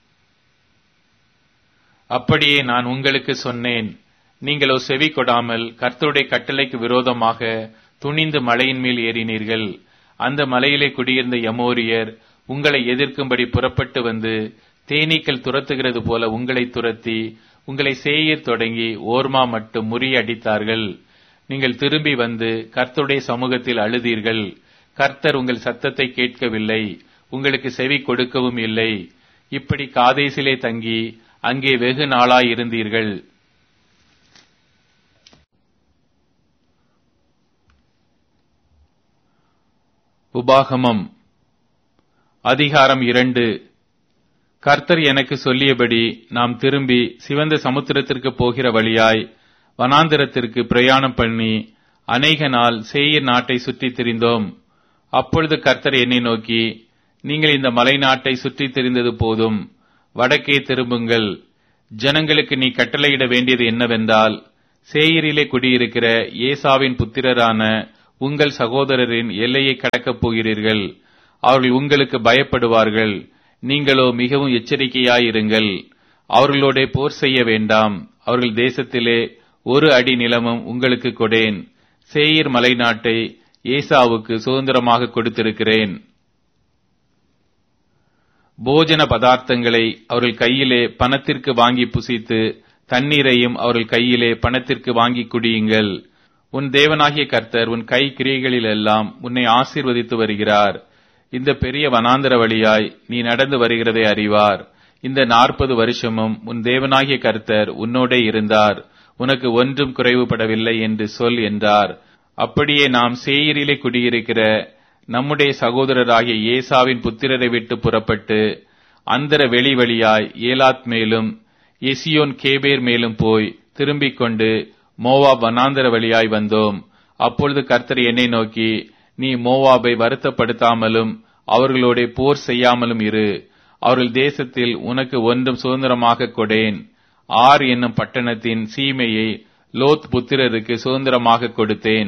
அப்படியே நான் உங்களுக்கு சொன்னேன் நீங்களோ செவி கொடாமல் கர்த்தருடைய கட்டளைக்கு விரோதமாக துணிந்து மலையின் மேல் ஏறினீர்கள் அந்த மலையிலே குடியிருந்த யமோரியர் உங்களை எதிர்க்கும்படி புறப்பட்டு வந்து தேனீக்கள் துரத்துகிறது போல உங்களை துரத்தி உங்களை சேயர் தொடங்கி ஓர்மா மட்டும் முறியடித்தார்கள் நீங்கள் திரும்பி வந்து கர்த்தருடைய சமூகத்தில் அழுதீர்கள் கர்த்தர் உங்கள் சத்தத்தை கேட்கவில்லை உங்களுக்கு செவி கொடுக்கவும் இல்லை இப்படி காதேசிலே தங்கி அங்கே வெகு நாளாயிருந்தீர்கள் உபாகமம் அதிகாரம் இரண்டு கர்த்தர் எனக்கு சொல்லியபடி நாம் திரும்பி சிவந்த சமுத்திரத்திற்கு போகிற வழியாய் வனாந்திரத்திற்கு பிரயாணம் பண்ணி அநேக நாள் சேயர் நாட்டை சுற்றித் திரிந்தோம் அப்பொழுது கர்த்தர் என்னை நோக்கி நீங்கள் இந்த மலை நாட்டை சுற்றித் திரிந்தது போதும் வடக்கே திரும்புங்கள் ஜனங்களுக்கு நீ கட்டளையிட வேண்டியது என்னவென்றால் சேயரிலே குடியிருக்கிற ஏசாவின் புத்திரரான உங்கள் சகோதரரின் எல்லையை கடக்கப் போகிறீர்கள் அவர்கள் உங்களுக்கு பயப்படுவார்கள் நீங்களோ மிகவும் எச்சரிக்கையாயிருங்கள் அவர்களோட போர் செய்ய வேண்டாம் அவர்கள் தேசத்திலே ஒரு அடி நிலமும் உங்களுக்கு கொடேன் சேயீர் மலை நாட்டை ஏசாவுக்கு சுதந்திரமாக கொடுத்திருக்கிறேன் போஜன பதார்த்தங்களை அவர்கள் கையிலே பணத்திற்கு வாங்கி புசித்து தண்ணீரையும் அவர்கள் கையிலே பணத்திற்கு வாங்கி குடியுங்கள் உன் தேவனாகிய கர்த்தர் உன் கை கிரியைகளிலெல்லாம் உன்னை ஆசீர்வதித்து வருகிறார் இந்த பெரிய வனாந்தர வழியாய் நீ நடந்து வருகிறதை அறிவார் இந்த நாற்பது வருஷமும் உன் தேவனாகிய கர்த்தர் உன்னோடே இருந்தார் உனக்கு ஒன்றும் குறைவுபடவில்லை என்று சொல் என்றார் அப்படியே நாம் சேயரிலே குடியிருக்கிற நம்முடைய சகோதரராகிய ஏசாவின் புத்திரரை விட்டு புறப்பட்டு அந்தர வெளி வழியாய் ஏலாத் மேலும் எசியோன் கேபேர் மேலும் போய் திரும்பிக் கொண்டு மோவாப் வனாந்தர வழியாய் வந்தோம் அப்பொழுது கர்த்தர் என்னை நோக்கி நீ மோவாபை வருத்தப்படுத்தாமலும் அவர்களோட போர் செய்யாமலும் இரு அவர்கள் தேசத்தில் உனக்கு ஒன்றும் சுதந்திரமாக கொடேன் ஆர் என்னும் பட்டணத்தின் சீமையை லோத் புத்திரருக்கு சுதந்திரமாக கொடுத்தேன்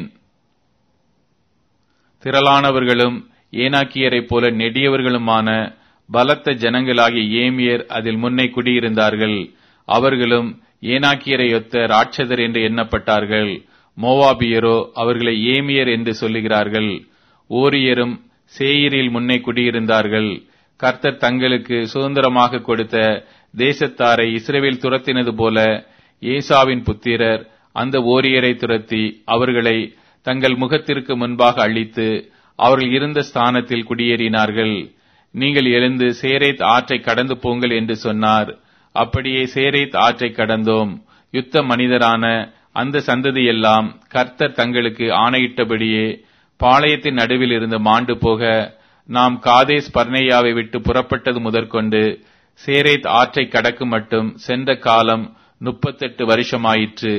திரளானவர்களும் ஏனாக்கியரைப் போல நெடியவர்களுமான பலத்த ஜனங்களாகிய ஏமியர் அதில் முன்னை குடியிருந்தார்கள் அவர்களும் ஏனாக்கியரையொத்த ராட்சதர் என்று எண்ணப்பட்டார்கள் மோவாபியரோ அவர்களை ஏமியர் என்று சொல்லுகிறார்கள் ஓரியரும் சேயிரில் முன்னே குடியிருந்தார்கள் கர்த்தர் தங்களுக்கு சுதந்திரமாக கொடுத்த தேசத்தாரை இஸ்ரேவேல் துரத்தினது போல ஏசாவின் புத்திரர் அந்த ஓரியரை துரத்தி அவர்களை தங்கள் முகத்திற்கு முன்பாக அழித்து அவர்கள் இருந்த ஸ்தானத்தில் குடியேறினார்கள் நீங்கள் எழுந்து சேரேத் ஆற்றை கடந்து போங்கள் என்று சொன்னார் அப்படியே சேரேத் ஆற்றை கடந்தோம் யுத்த மனிதரான அந்த சந்ததியெல்லாம் கர்த்தர் தங்களுக்கு ஆணையிட்டபடியே பாளையத்தின் நடுவில் இருந்து மாண்டு போக நாம் காதேஸ் பர்னேயாவை விட்டு புறப்பட்டது முதற்கொண்டு சேரேத் ஆற்றை கடக்கும் மட்டும் சென்ற காலம் முப்பத்தெட்டு வருஷமாயிற்று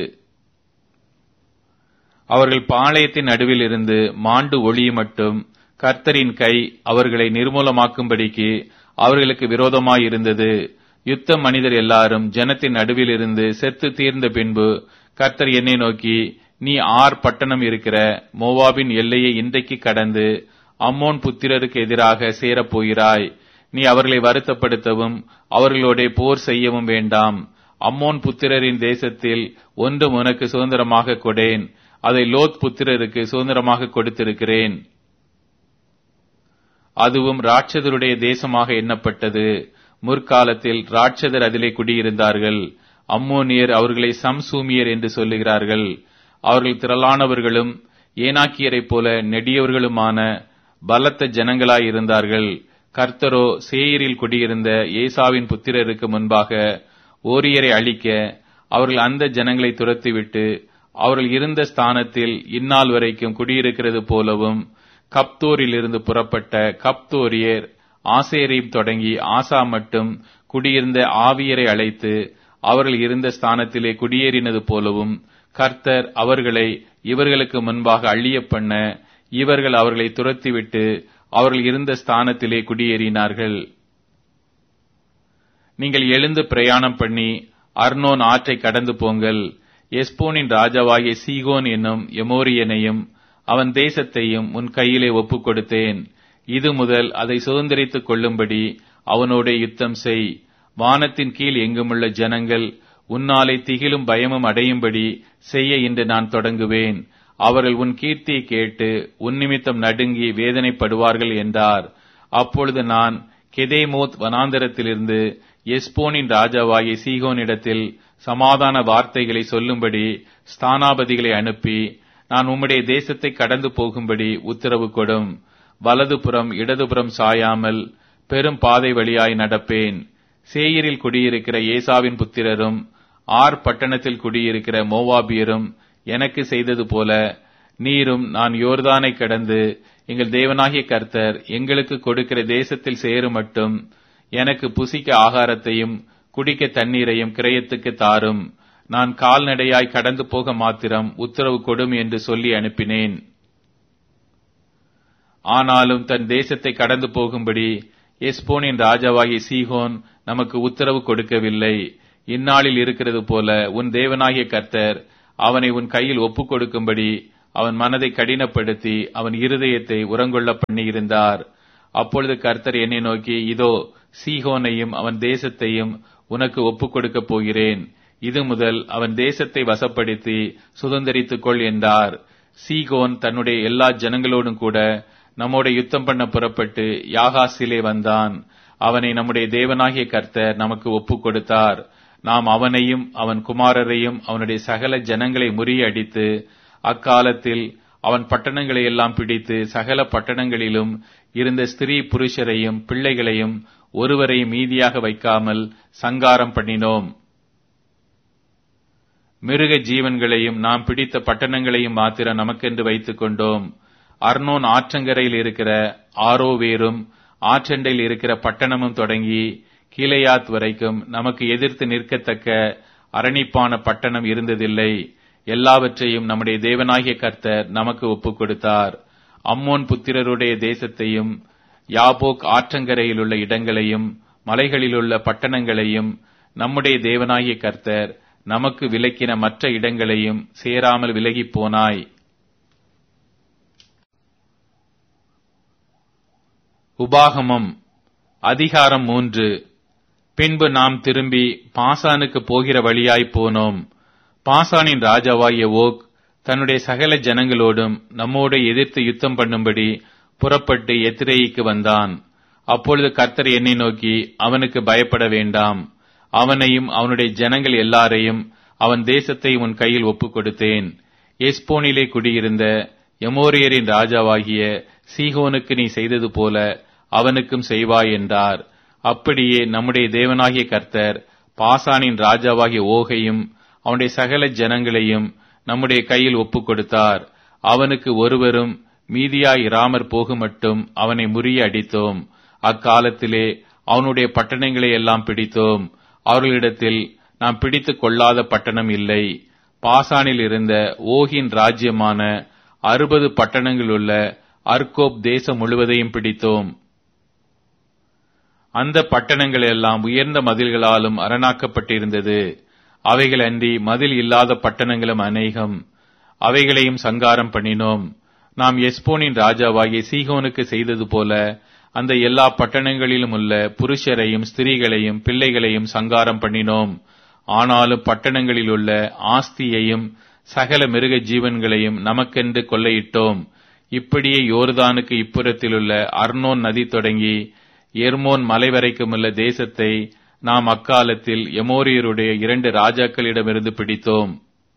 அவர்கள் பாளையத்தின் நடுவில் இருந்து மாண்டு ஒளி மட்டும் கர்த்தரின் கை அவர்களை நிர்மூலமாக்கும்படிக்கு அவர்களுக்கு விரோதமாயிருந்தது யுத்த மனிதர் எல்லாரும் ஜனத்தின் நடுவில் இருந்து செத்து தீர்ந்த பின்பு கர்த்தர் என்னை நோக்கி நீ ஆர் பட்டணம் இருக்கிற மோவாபின் எல்லையை இன்றைக்கு கடந்து அம்மோன் புத்திரருக்கு எதிராக சேரப்போகிறாய் நீ அவர்களை வருத்தப்படுத்தவும் அவர்களோட போர் செய்யவும் வேண்டாம் அம்மோன் புத்திரரின் தேசத்தில் ஒன்றும் உனக்கு சுதந்திரமாக கொடேன் அதை லோத் புத்திரருக்கு சுதந்திரமாக கொடுத்திருக்கிறேன் அதுவும் ராட்சதருடைய தேசமாக எண்ணப்பட்டது முற்காலத்தில் ராட்சதர் அதிலே குடியிருந்தார்கள் அம்மோனியர் அவர்களை சம்சூமியர் என்று சொல்லுகிறார்கள் அவர்கள் திரளானவர்களும் ஏனாக்கியரைப் போல நெடியவர்களுமான பலத்த ஜனங்களாயிருந்தார்கள் கர்த்தரோ சேயரில் குடியிருந்த ஏசாவின் புத்திரருக்கு முன்பாக ஓரியரை அழிக்க அவர்கள் அந்த ஜனங்களை துரத்திவிட்டு அவர்கள் இருந்த ஸ்தானத்தில் இந்நாள் வரைக்கும் குடியிருக்கிறது போலவும் கப்தோரிலிருந்து புறப்பட்ட கப்தோரியர் ஆசேரையும் தொடங்கி ஆசா மட்டும் குடியிருந்த ஆவியரை அழைத்து அவர்கள் இருந்த ஸ்தானத்திலே குடியேறினது போலவும் கர்த்தர் அவர்களை இவர்களுக்கு முன்பாக அழிய பண்ண இவர்கள் அவர்களை துரத்திவிட்டு அவர்கள் இருந்த ஸ்தானத்திலே குடியேறினார்கள் நீங்கள் எழுந்து பிரயாணம் பண்ணி அர்னோன் ஆற்றை கடந்து போங்கள் எஸ்போனின் ராஜாவாகிய சீகோன் என்னும் எமோரியனையும் அவன் தேசத்தையும் உன் கையிலே ஒப்புக் கொடுத்தேன் இது முதல் அதை சுதந்திரித்துக் கொள்ளும்படி அவனோட யுத்தம் செய் வானத்தின் கீழ் எங்குமுள்ள ஜனங்கள் உன்னாலே திகிலும் பயமும் அடையும்படி செய்ய இன்று நான் தொடங்குவேன் அவர்கள் உன் கீர்த்தியை கேட்டு உன் நிமித்தம் நடுங்கி வேதனைப்படுவார்கள் என்றார் அப்பொழுது நான் கெதேமோத் வனாந்தரத்திலிருந்து எஸ்போனின் ராஜாவாகிய சீகோனிடத்தில் சமாதான வார்த்தைகளை சொல்லும்படி ஸ்தானாபதிகளை அனுப்பி நான் உம்முடைய தேசத்தை கடந்து போகும்படி உத்தரவு கொடும் வலதுபுறம் இடதுபுறம் சாயாமல் பெரும் பாதை வழியாய் நடப்பேன் சேயரில் குடியிருக்கிற ஏசாவின் புத்திரரும் ஆர் பட்டணத்தில் குடியிருக்கிற மோவாபியரும் எனக்கு செய்தது போல நீரும் நான் யோர்தானை கடந்து எங்கள் தேவனாகிய கர்த்தர் எங்களுக்கு கொடுக்கிற தேசத்தில் சேரும் மட்டும் எனக்கு புசிக்க ஆகாரத்தையும் குடிக்க தண்ணீரையும் கிரயத்துக்கு தாரும் நான் கால்நடையாய் கடந்து போக மாத்திரம் உத்தரவு கொடும் என்று சொல்லி அனுப்பினேன் ஆனாலும் தன் தேசத்தை கடந்து போகும்படி எஸ்போனின் ராஜாவாகிய சீகோன் நமக்கு உத்தரவு கொடுக்கவில்லை இந்நாளில் இருக்கிறது போல உன் தேவனாகிய கர்த்தர் அவனை உன் கையில் ஒப்புக் கொடுக்கும்படி அவன் மனதை கடினப்படுத்தி அவன் இருதயத்தை உரங்கொள்ள பண்ணியிருந்தார் அப்பொழுது கர்த்தர் என்னை நோக்கி இதோ சீகோனையும் அவன் தேசத்தையும் உனக்கு ஒப்புக் கொடுக்கப் போகிறேன் இது முதல் அவன் தேசத்தை வசப்படுத்தி சுதந்திரித்துக் கொள் என்றார் சீகோன் தன்னுடைய எல்லா ஜனங்களோடும் கூட நம்மோட யுத்தம் பண்ண புறப்பட்டு யாகாசிலே வந்தான் அவனை நம்முடைய தேவனாகிய கர்த்தர் நமக்கு ஒப்புக் கொடுத்தார் நாம் அவனையும் அவன் குமாரரையும் அவனுடைய சகல ஜனங்களை முறியடித்து அக்காலத்தில் அவன் பட்டணங்களை எல்லாம் பிடித்து சகல பட்டணங்களிலும் இருந்த ஸ்திரீ புருஷரையும் பிள்ளைகளையும் ஒருவரையும் மீதியாக வைக்காமல் சங்காரம் பண்ணினோம் மிருக ஜீவன்களையும் நாம் பிடித்த பட்டணங்களையும் மாத்திரம் நமக்கென்று வைத்துக் கொண்டோம் அர்னோன் ஆற்றங்கரையில் இருக்கிற ஆரோவேரும் ஆற்றண்டையில் இருக்கிற பட்டணமும் தொடங்கி கீழையாத் வரைக்கும் நமக்கு எதிர்த்து நிற்கத்தக்க அரணிப்பான பட்டணம் இருந்ததில்லை எல்லாவற்றையும் நம்முடைய தேவனாகிய கர்த்தர் நமக்கு ஒப்புக் கொடுத்தார் அம்மோன் புத்திரருடைய தேசத்தையும் யாபோக் ஆற்றங்கரையில் உள்ள இடங்களையும் மலைகளிலுள்ள பட்டணங்களையும் நம்முடைய தேவனாகிய கர்த்தர் நமக்கு விலக்கின மற்ற இடங்களையும் சேராமல் விலகிப் போனாய் உபாகமம் அதிகாரம் மூன்று பின்பு நாம் திரும்பி பாசானுக்கு போகிற வழியாய் போனோம் பாசானின் ராஜாவாகிய ஓக் தன்னுடைய சகல ஜனங்களோடும் நம்மோடு எதிர்த்து யுத்தம் பண்ணும்படி புறப்பட்டு எத்திரேயிக்கு வந்தான் அப்பொழுது கர்த்தர் என்னை நோக்கி அவனுக்கு பயப்பட வேண்டாம் அவனையும் அவனுடைய ஜனங்கள் எல்லாரையும் அவன் தேசத்தை உன் கையில் ஒப்புக் கொடுத்தேன் எஸ்போனிலே குடியிருந்த எமோரியரின் ராஜாவாகிய சீகோனுக்கு நீ செய்தது போல அவனுக்கும் செய்வாய் என்றார் அப்படியே நம்முடைய தேவனாகிய கர்த்தர் பாசானின் ராஜாவாகிய ஓகையும் அவனுடைய சகல ஜனங்களையும் நம்முடைய கையில் ஒப்புக் கொடுத்தார் அவனுக்கு ஒருவரும் மீதியாய் இராமற் போக மட்டும் அவனை முறிய அடித்தோம் அக்காலத்திலே அவனுடைய பட்டணங்களை எல்லாம் பிடித்தோம் அவர்களிடத்தில் நாம் பிடித்துக் கொள்ளாத பட்டணம் இல்லை பாசானில் இருந்த ஓகின் ராஜ்யமான அறுபது பட்டணங்களுள்ள அர்கோப் தேசம் முழுவதையும் பிடித்தோம் அந்த பட்டணங்கள் எல்லாம் உயர்ந்த மதில்களாலும் அரணாக்கப்பட்டிருந்தது அவைகள் அன்றி மதில் இல்லாத பட்டணங்களும் அநேகம் அவைகளையும் சங்காரம் பண்ணினோம் நாம் எஸ்போனின் ராஜாவாகிய சீகோனுக்கு செய்தது போல அந்த எல்லா பட்டணங்களிலும் உள்ள புருஷரையும் ஸ்திரீகளையும் பிள்ளைகளையும் சங்காரம் பண்ணினோம் ஆனாலும் பட்டணங்களில் உள்ள ஆஸ்தியையும் சகல மிருக ஜீவன்களையும் நமக்கென்று கொள்ளையிட்டோம் இப்படியே யோர்தானுக்கு இப்புறத்திலுள்ள அர்னோன் நதி தொடங்கி எர்மோன் மலை வரைக்குமுள்ள தேசத்தை நாம் அக்காலத்தில் எமோரியருடைய இரண்டு ராஜாக்களிடமிருந்து பிடித்தோம்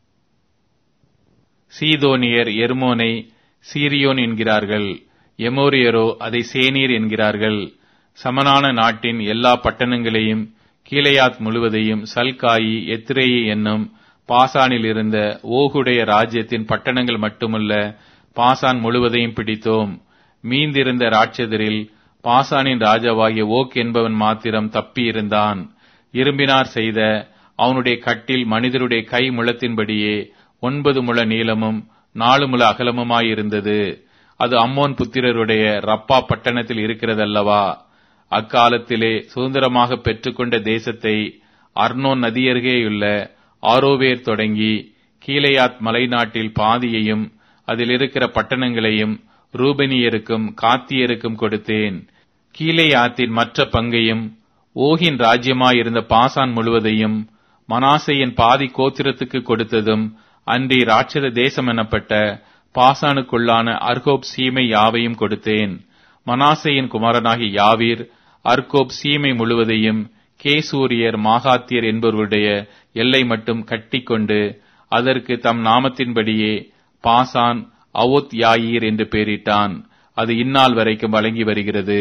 சீதோனியர் எர்மோனை சீரியோன் என்கிறார்கள் எமோரியரோ அதை சேனீர் என்கிறார்கள் சமனான நாட்டின் எல்லா பட்டணங்களையும் கீழையாத் முழுவதையும் சல்காயி எத்திரேயி என்னும் பாசானில் இருந்த ஓகுடைய ராஜ்யத்தின் பட்டணங்கள் மட்டுமல்ல பாசான் முழுவதையும் பிடித்தோம் மீந்திருந்த ராட்சதரில் பாசானின் ராஜாவாகிய ஓக் என்பவன் மாத்திரம் தப்பியிருந்தான் இரும்பினார் செய்த அவனுடைய கட்டில் மனிதருடைய கை முழத்தின்படியே ஒன்பது முழ நீளமும் நாலு முழ அகலமுமாயிருந்தது அது அம்மோன் புத்திரருடைய ரப்பா பட்டணத்தில் இருக்கிறதல்லவா அக்காலத்திலே சுதந்திரமாக பெற்றுக்கொண்ட தேசத்தை அர்னோன் நதியருகேயுள்ள ஆரோவேர் தொடங்கி கீழையாத் மலைநாட்டில் பாதியையும் அதில் இருக்கிற பட்டணங்களையும் ரூபனியருக்கும் காத்தியருக்கும் கொடுத்தேன் கீழையாத்தின் மற்ற பங்கையும் ஓகின் ராஜ்யமாயிருந்த பாசான் முழுவதையும் மனாசையின் பாதி கோத்திரத்துக்கு கொடுத்ததும் அன்றி ராட்சத தேசம் எனப்பட்ட பாசானுக்குள்ளான அர்கோப் சீமை யாவையும் கொடுத்தேன் மனாசையின் குமாரனாகிய யாவீர் அர்கோப் சீமை முழுவதையும் கேசூரியர் மாகாத்தியர் என்பவருடைய எல்லை மட்டும் கட்டிக்கொண்டு அதற்கு தம் நாமத்தின்படியே பாசான் அவோத் யாயீர் என்று பெயரிட்டான் அது இந்நாள் வரைக்கும் வழங்கி வருகிறது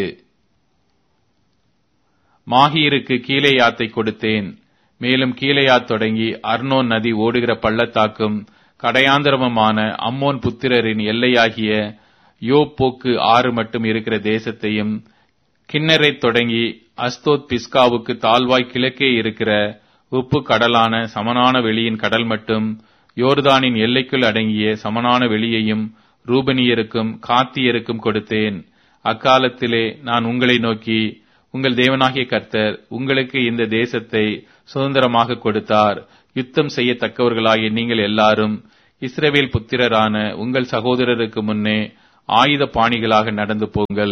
மாஹீருக்கு கீழேயாத்தை கொடுத்தேன் மேலும் கீழையாத் தொடங்கி அர்னோன் நதி ஓடுகிற பள்ளத்தாக்கும் கடையாந்திரமுமான அம்மோன் புத்திரரின் எல்லையாகிய யோப்போக்கு ஆறு மட்டும் இருக்கிற தேசத்தையும் கிண்ணரை தொடங்கி அஸ்தோத் பிஸ்காவுக்கு தாழ்வாய் கிழக்கே இருக்கிற உப்பு கடலான சமனான வெளியின் கடல் மட்டும் யோர்தானின் எல்லைக்குள் அடங்கிய சமனான வெளியையும் ரூபனியருக்கும் காத்தியருக்கும் கொடுத்தேன் அக்காலத்திலே நான் உங்களை நோக்கி உங்கள் தேவனாகிய கர்த்தர் உங்களுக்கு இந்த தேசத்தை சுதந்திரமாக கொடுத்தார் யுத்தம் செய்யத்தக்கவர்களாகிய நீங்கள் எல்லாரும் இஸ்ரவேல் புத்திரரான உங்கள் சகோதரருக்கு முன்னே ஆயுத பாணிகளாக நடந்து போங்கள்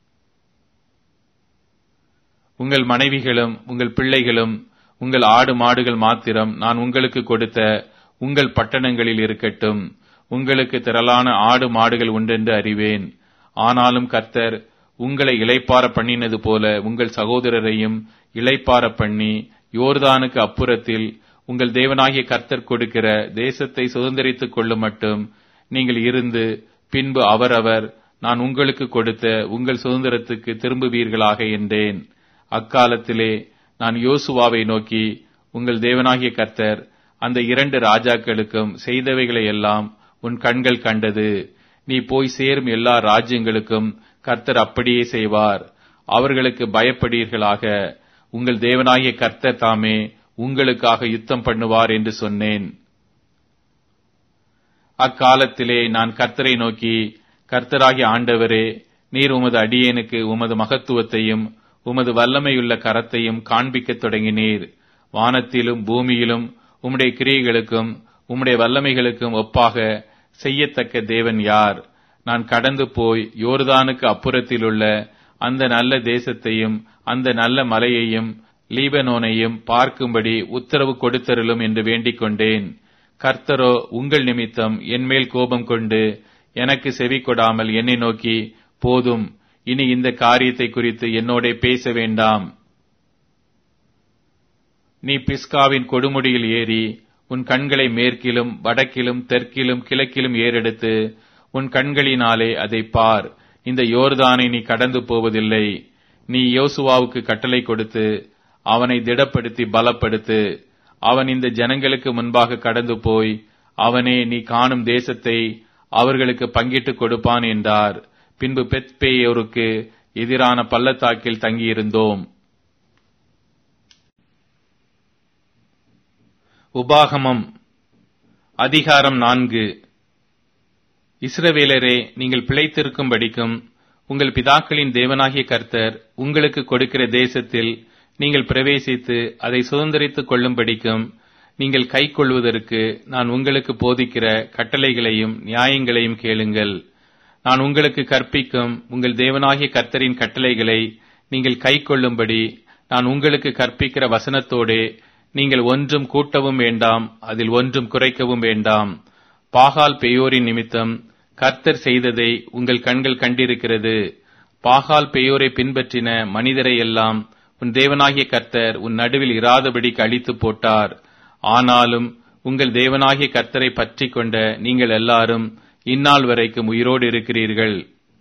உங்கள் மனைவிகளும் உங்கள் பிள்ளைகளும் உங்கள் ஆடு மாடுகள் மாத்திரம் நான் உங்களுக்கு கொடுத்த உங்கள் பட்டணங்களில் இருக்கட்டும் உங்களுக்கு திரளான ஆடு மாடுகள் உண்டென்று அறிவேன் ஆனாலும் கர்த்தர் உங்களை இளைப்பார பண்ணினது போல உங்கள் சகோதரரையும் இளைப்பார பண்ணி யோர்தானுக்கு அப்புறத்தில் உங்கள் தேவனாகிய கர்த்தர் கொடுக்கிற தேசத்தை சுதந்திரித்துக் கொள்ளும் மட்டும் நீங்கள் இருந்து பின்பு அவரவர் நான் உங்களுக்கு கொடுத்த உங்கள் சுதந்திரத்துக்கு திரும்புவீர்களாக என்றேன் அக்காலத்திலே நான் யோசுவாவை நோக்கி உங்கள் தேவனாகிய கர்த்தர் அந்த இரண்டு ராஜாக்களுக்கும் செய்தவைகளை எல்லாம் உன் கண்கள் கண்டது நீ போய் சேரும் எல்லா ராஜ்யங்களுக்கும் கர்த்தர் அப்படியே செய்வார் அவர்களுக்கு பயப்படீர்களாக உங்கள் தேவனாகிய கர்த்தர் தாமே உங்களுக்காக யுத்தம் பண்ணுவார் என்று சொன்னேன் அக்காலத்திலே நான் கர்த்தரை நோக்கி கர்த்தராகிய ஆண்டவரே நீர் உமது அடியேனுக்கு உமது மகத்துவத்தையும் உமது வல்லமையுள்ள கரத்தையும் காண்பிக்கத் தொடங்கினீர் வானத்திலும் பூமியிலும் உம்முடைய கிரியைகளுக்கும் உம்முடைய வல்லமைகளுக்கும் ஒப்பாக செய்யத்தக்க தேவன் யார் நான் கடந்து போய் யோர்தானுக்கு அப்புறத்திலுள்ள அந்த நல்ல தேசத்தையும் அந்த நல்ல மலையையும் லீபனோனையும் பார்க்கும்படி உத்தரவு கொடுத்தருளும் என்று வேண்டிக் கொண்டேன் கர்த்தரோ உங்கள் நிமித்தம் என்மேல் கோபம் கொண்டு எனக்கு செவி கொடாமல் என்னை நோக்கி போதும் இனி இந்த காரியத்தை குறித்து என்னோட பேச வேண்டாம் நீ பிஸ்காவின் கொடுமுடியில் ஏறி உன் கண்களை மேற்கிலும் வடக்கிலும் தெற்கிலும் கிழக்கிலும் ஏறெடுத்து உன் கண்களினாலே அதை பார் இந்த யோர்தானை நீ கடந்து போவதில்லை நீ யோசுவாவுக்கு கட்டளை கொடுத்து அவனை திடப்படுத்தி பலப்படுத்து அவன் இந்த ஜனங்களுக்கு முன்பாக கடந்து போய் அவனே நீ காணும் தேசத்தை அவர்களுக்கு பங்கிட்டுக் கொடுப்பான் என்றார் பின்பு பெத்பேயோருக்கு எதிரான பள்ளத்தாக்கில் தங்கியிருந்தோம் உபாகமம் அதிகாரம் நான்கு இஸ்ரவேலரே நீங்கள் பிழைத்திருக்கும்படிக்கும் உங்கள் பிதாக்களின் தேவனாகிய கர்த்தர் உங்களுக்கு கொடுக்கிற தேசத்தில் நீங்கள் பிரவேசித்து அதை சுதந்திரித்துக் கொள்ளும்படிக்கும் நீங்கள் கை கொள்வதற்கு நான் உங்களுக்கு போதிக்கிற கட்டளைகளையும் நியாயங்களையும் கேளுங்கள் நான் உங்களுக்கு கற்பிக்கும் உங்கள் தேவனாகிய கர்த்தரின் கட்டளைகளை நீங்கள் கை கொள்ளும்படி நான் உங்களுக்கு கற்பிக்கிற வசனத்தோடே நீங்கள் ஒன்றும் கூட்டவும் வேண்டாம் அதில் ஒன்றும் குறைக்கவும் வேண்டாம் பாகால் பெயோரின் நிமித்தம் கர்த்தர் செய்ததை உங்கள் கண்கள் கண்டிருக்கிறது பாகால் பெயோரை பின்பற்றின மனிதரை எல்லாம் உன் தேவனாகிய கர்த்தர் உன் நடுவில் இராதபடிக்கு அழித்து போட்டார் ஆனாலும் உங்கள் தேவனாகிய கர்த்தரை பற்றி கொண்ட நீங்கள் எல்லாரும் இந்நாள் வரைக்கும் உயிரோடு இருக்கிறீர்கள்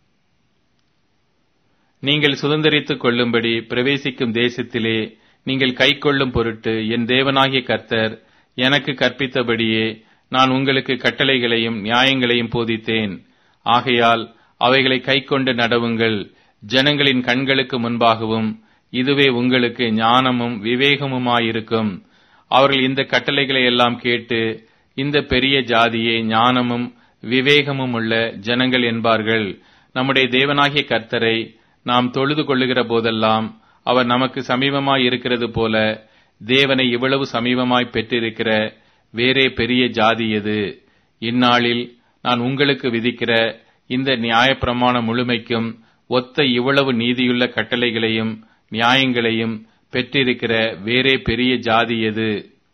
நீங்கள் சுதந்திரித்துக் கொள்ளும்படி பிரவேசிக்கும் தேசத்திலே நீங்கள் கைக்கொள்ளும் பொருட்டு என் தேவனாகிய கர்த்தர் எனக்கு கற்பித்தபடியே நான் உங்களுக்கு கட்டளைகளையும் நியாயங்களையும் போதித்தேன் ஆகையால் அவைகளை கைக்கொண்டு நடவுங்கள் ஜனங்களின் கண்களுக்கு முன்பாகவும் இதுவே உங்களுக்கு ஞானமும் விவேகமுமாயிருக்கும் அவர்கள் இந்த கட்டளைகளை எல்லாம் கேட்டு இந்த பெரிய ஜாதியே ஞானமும் விவேகமும் உள்ள ஜனங்கள் என்பார்கள் நம்முடைய தேவனாகிய கர்த்தரை நாம் தொழுது கொள்ளுகிற போதெல்லாம் அவர் நமக்கு சமீபமாய் இருக்கிறது போல தேவனை இவ்வளவு சமீபமாய் பெற்றிருக்கிற வேறே பெரிய ஜாதி எது இந்நாளில் நான் உங்களுக்கு விதிக்கிற இந்த நியாயப்பிரமாணம் முழுமைக்கும் ஒத்த இவ்வளவு நீதியுள்ள கட்டளைகளையும் நியாயங்களையும் பெற்றிருக்கிற வேறே பெரிய ஜாதி எது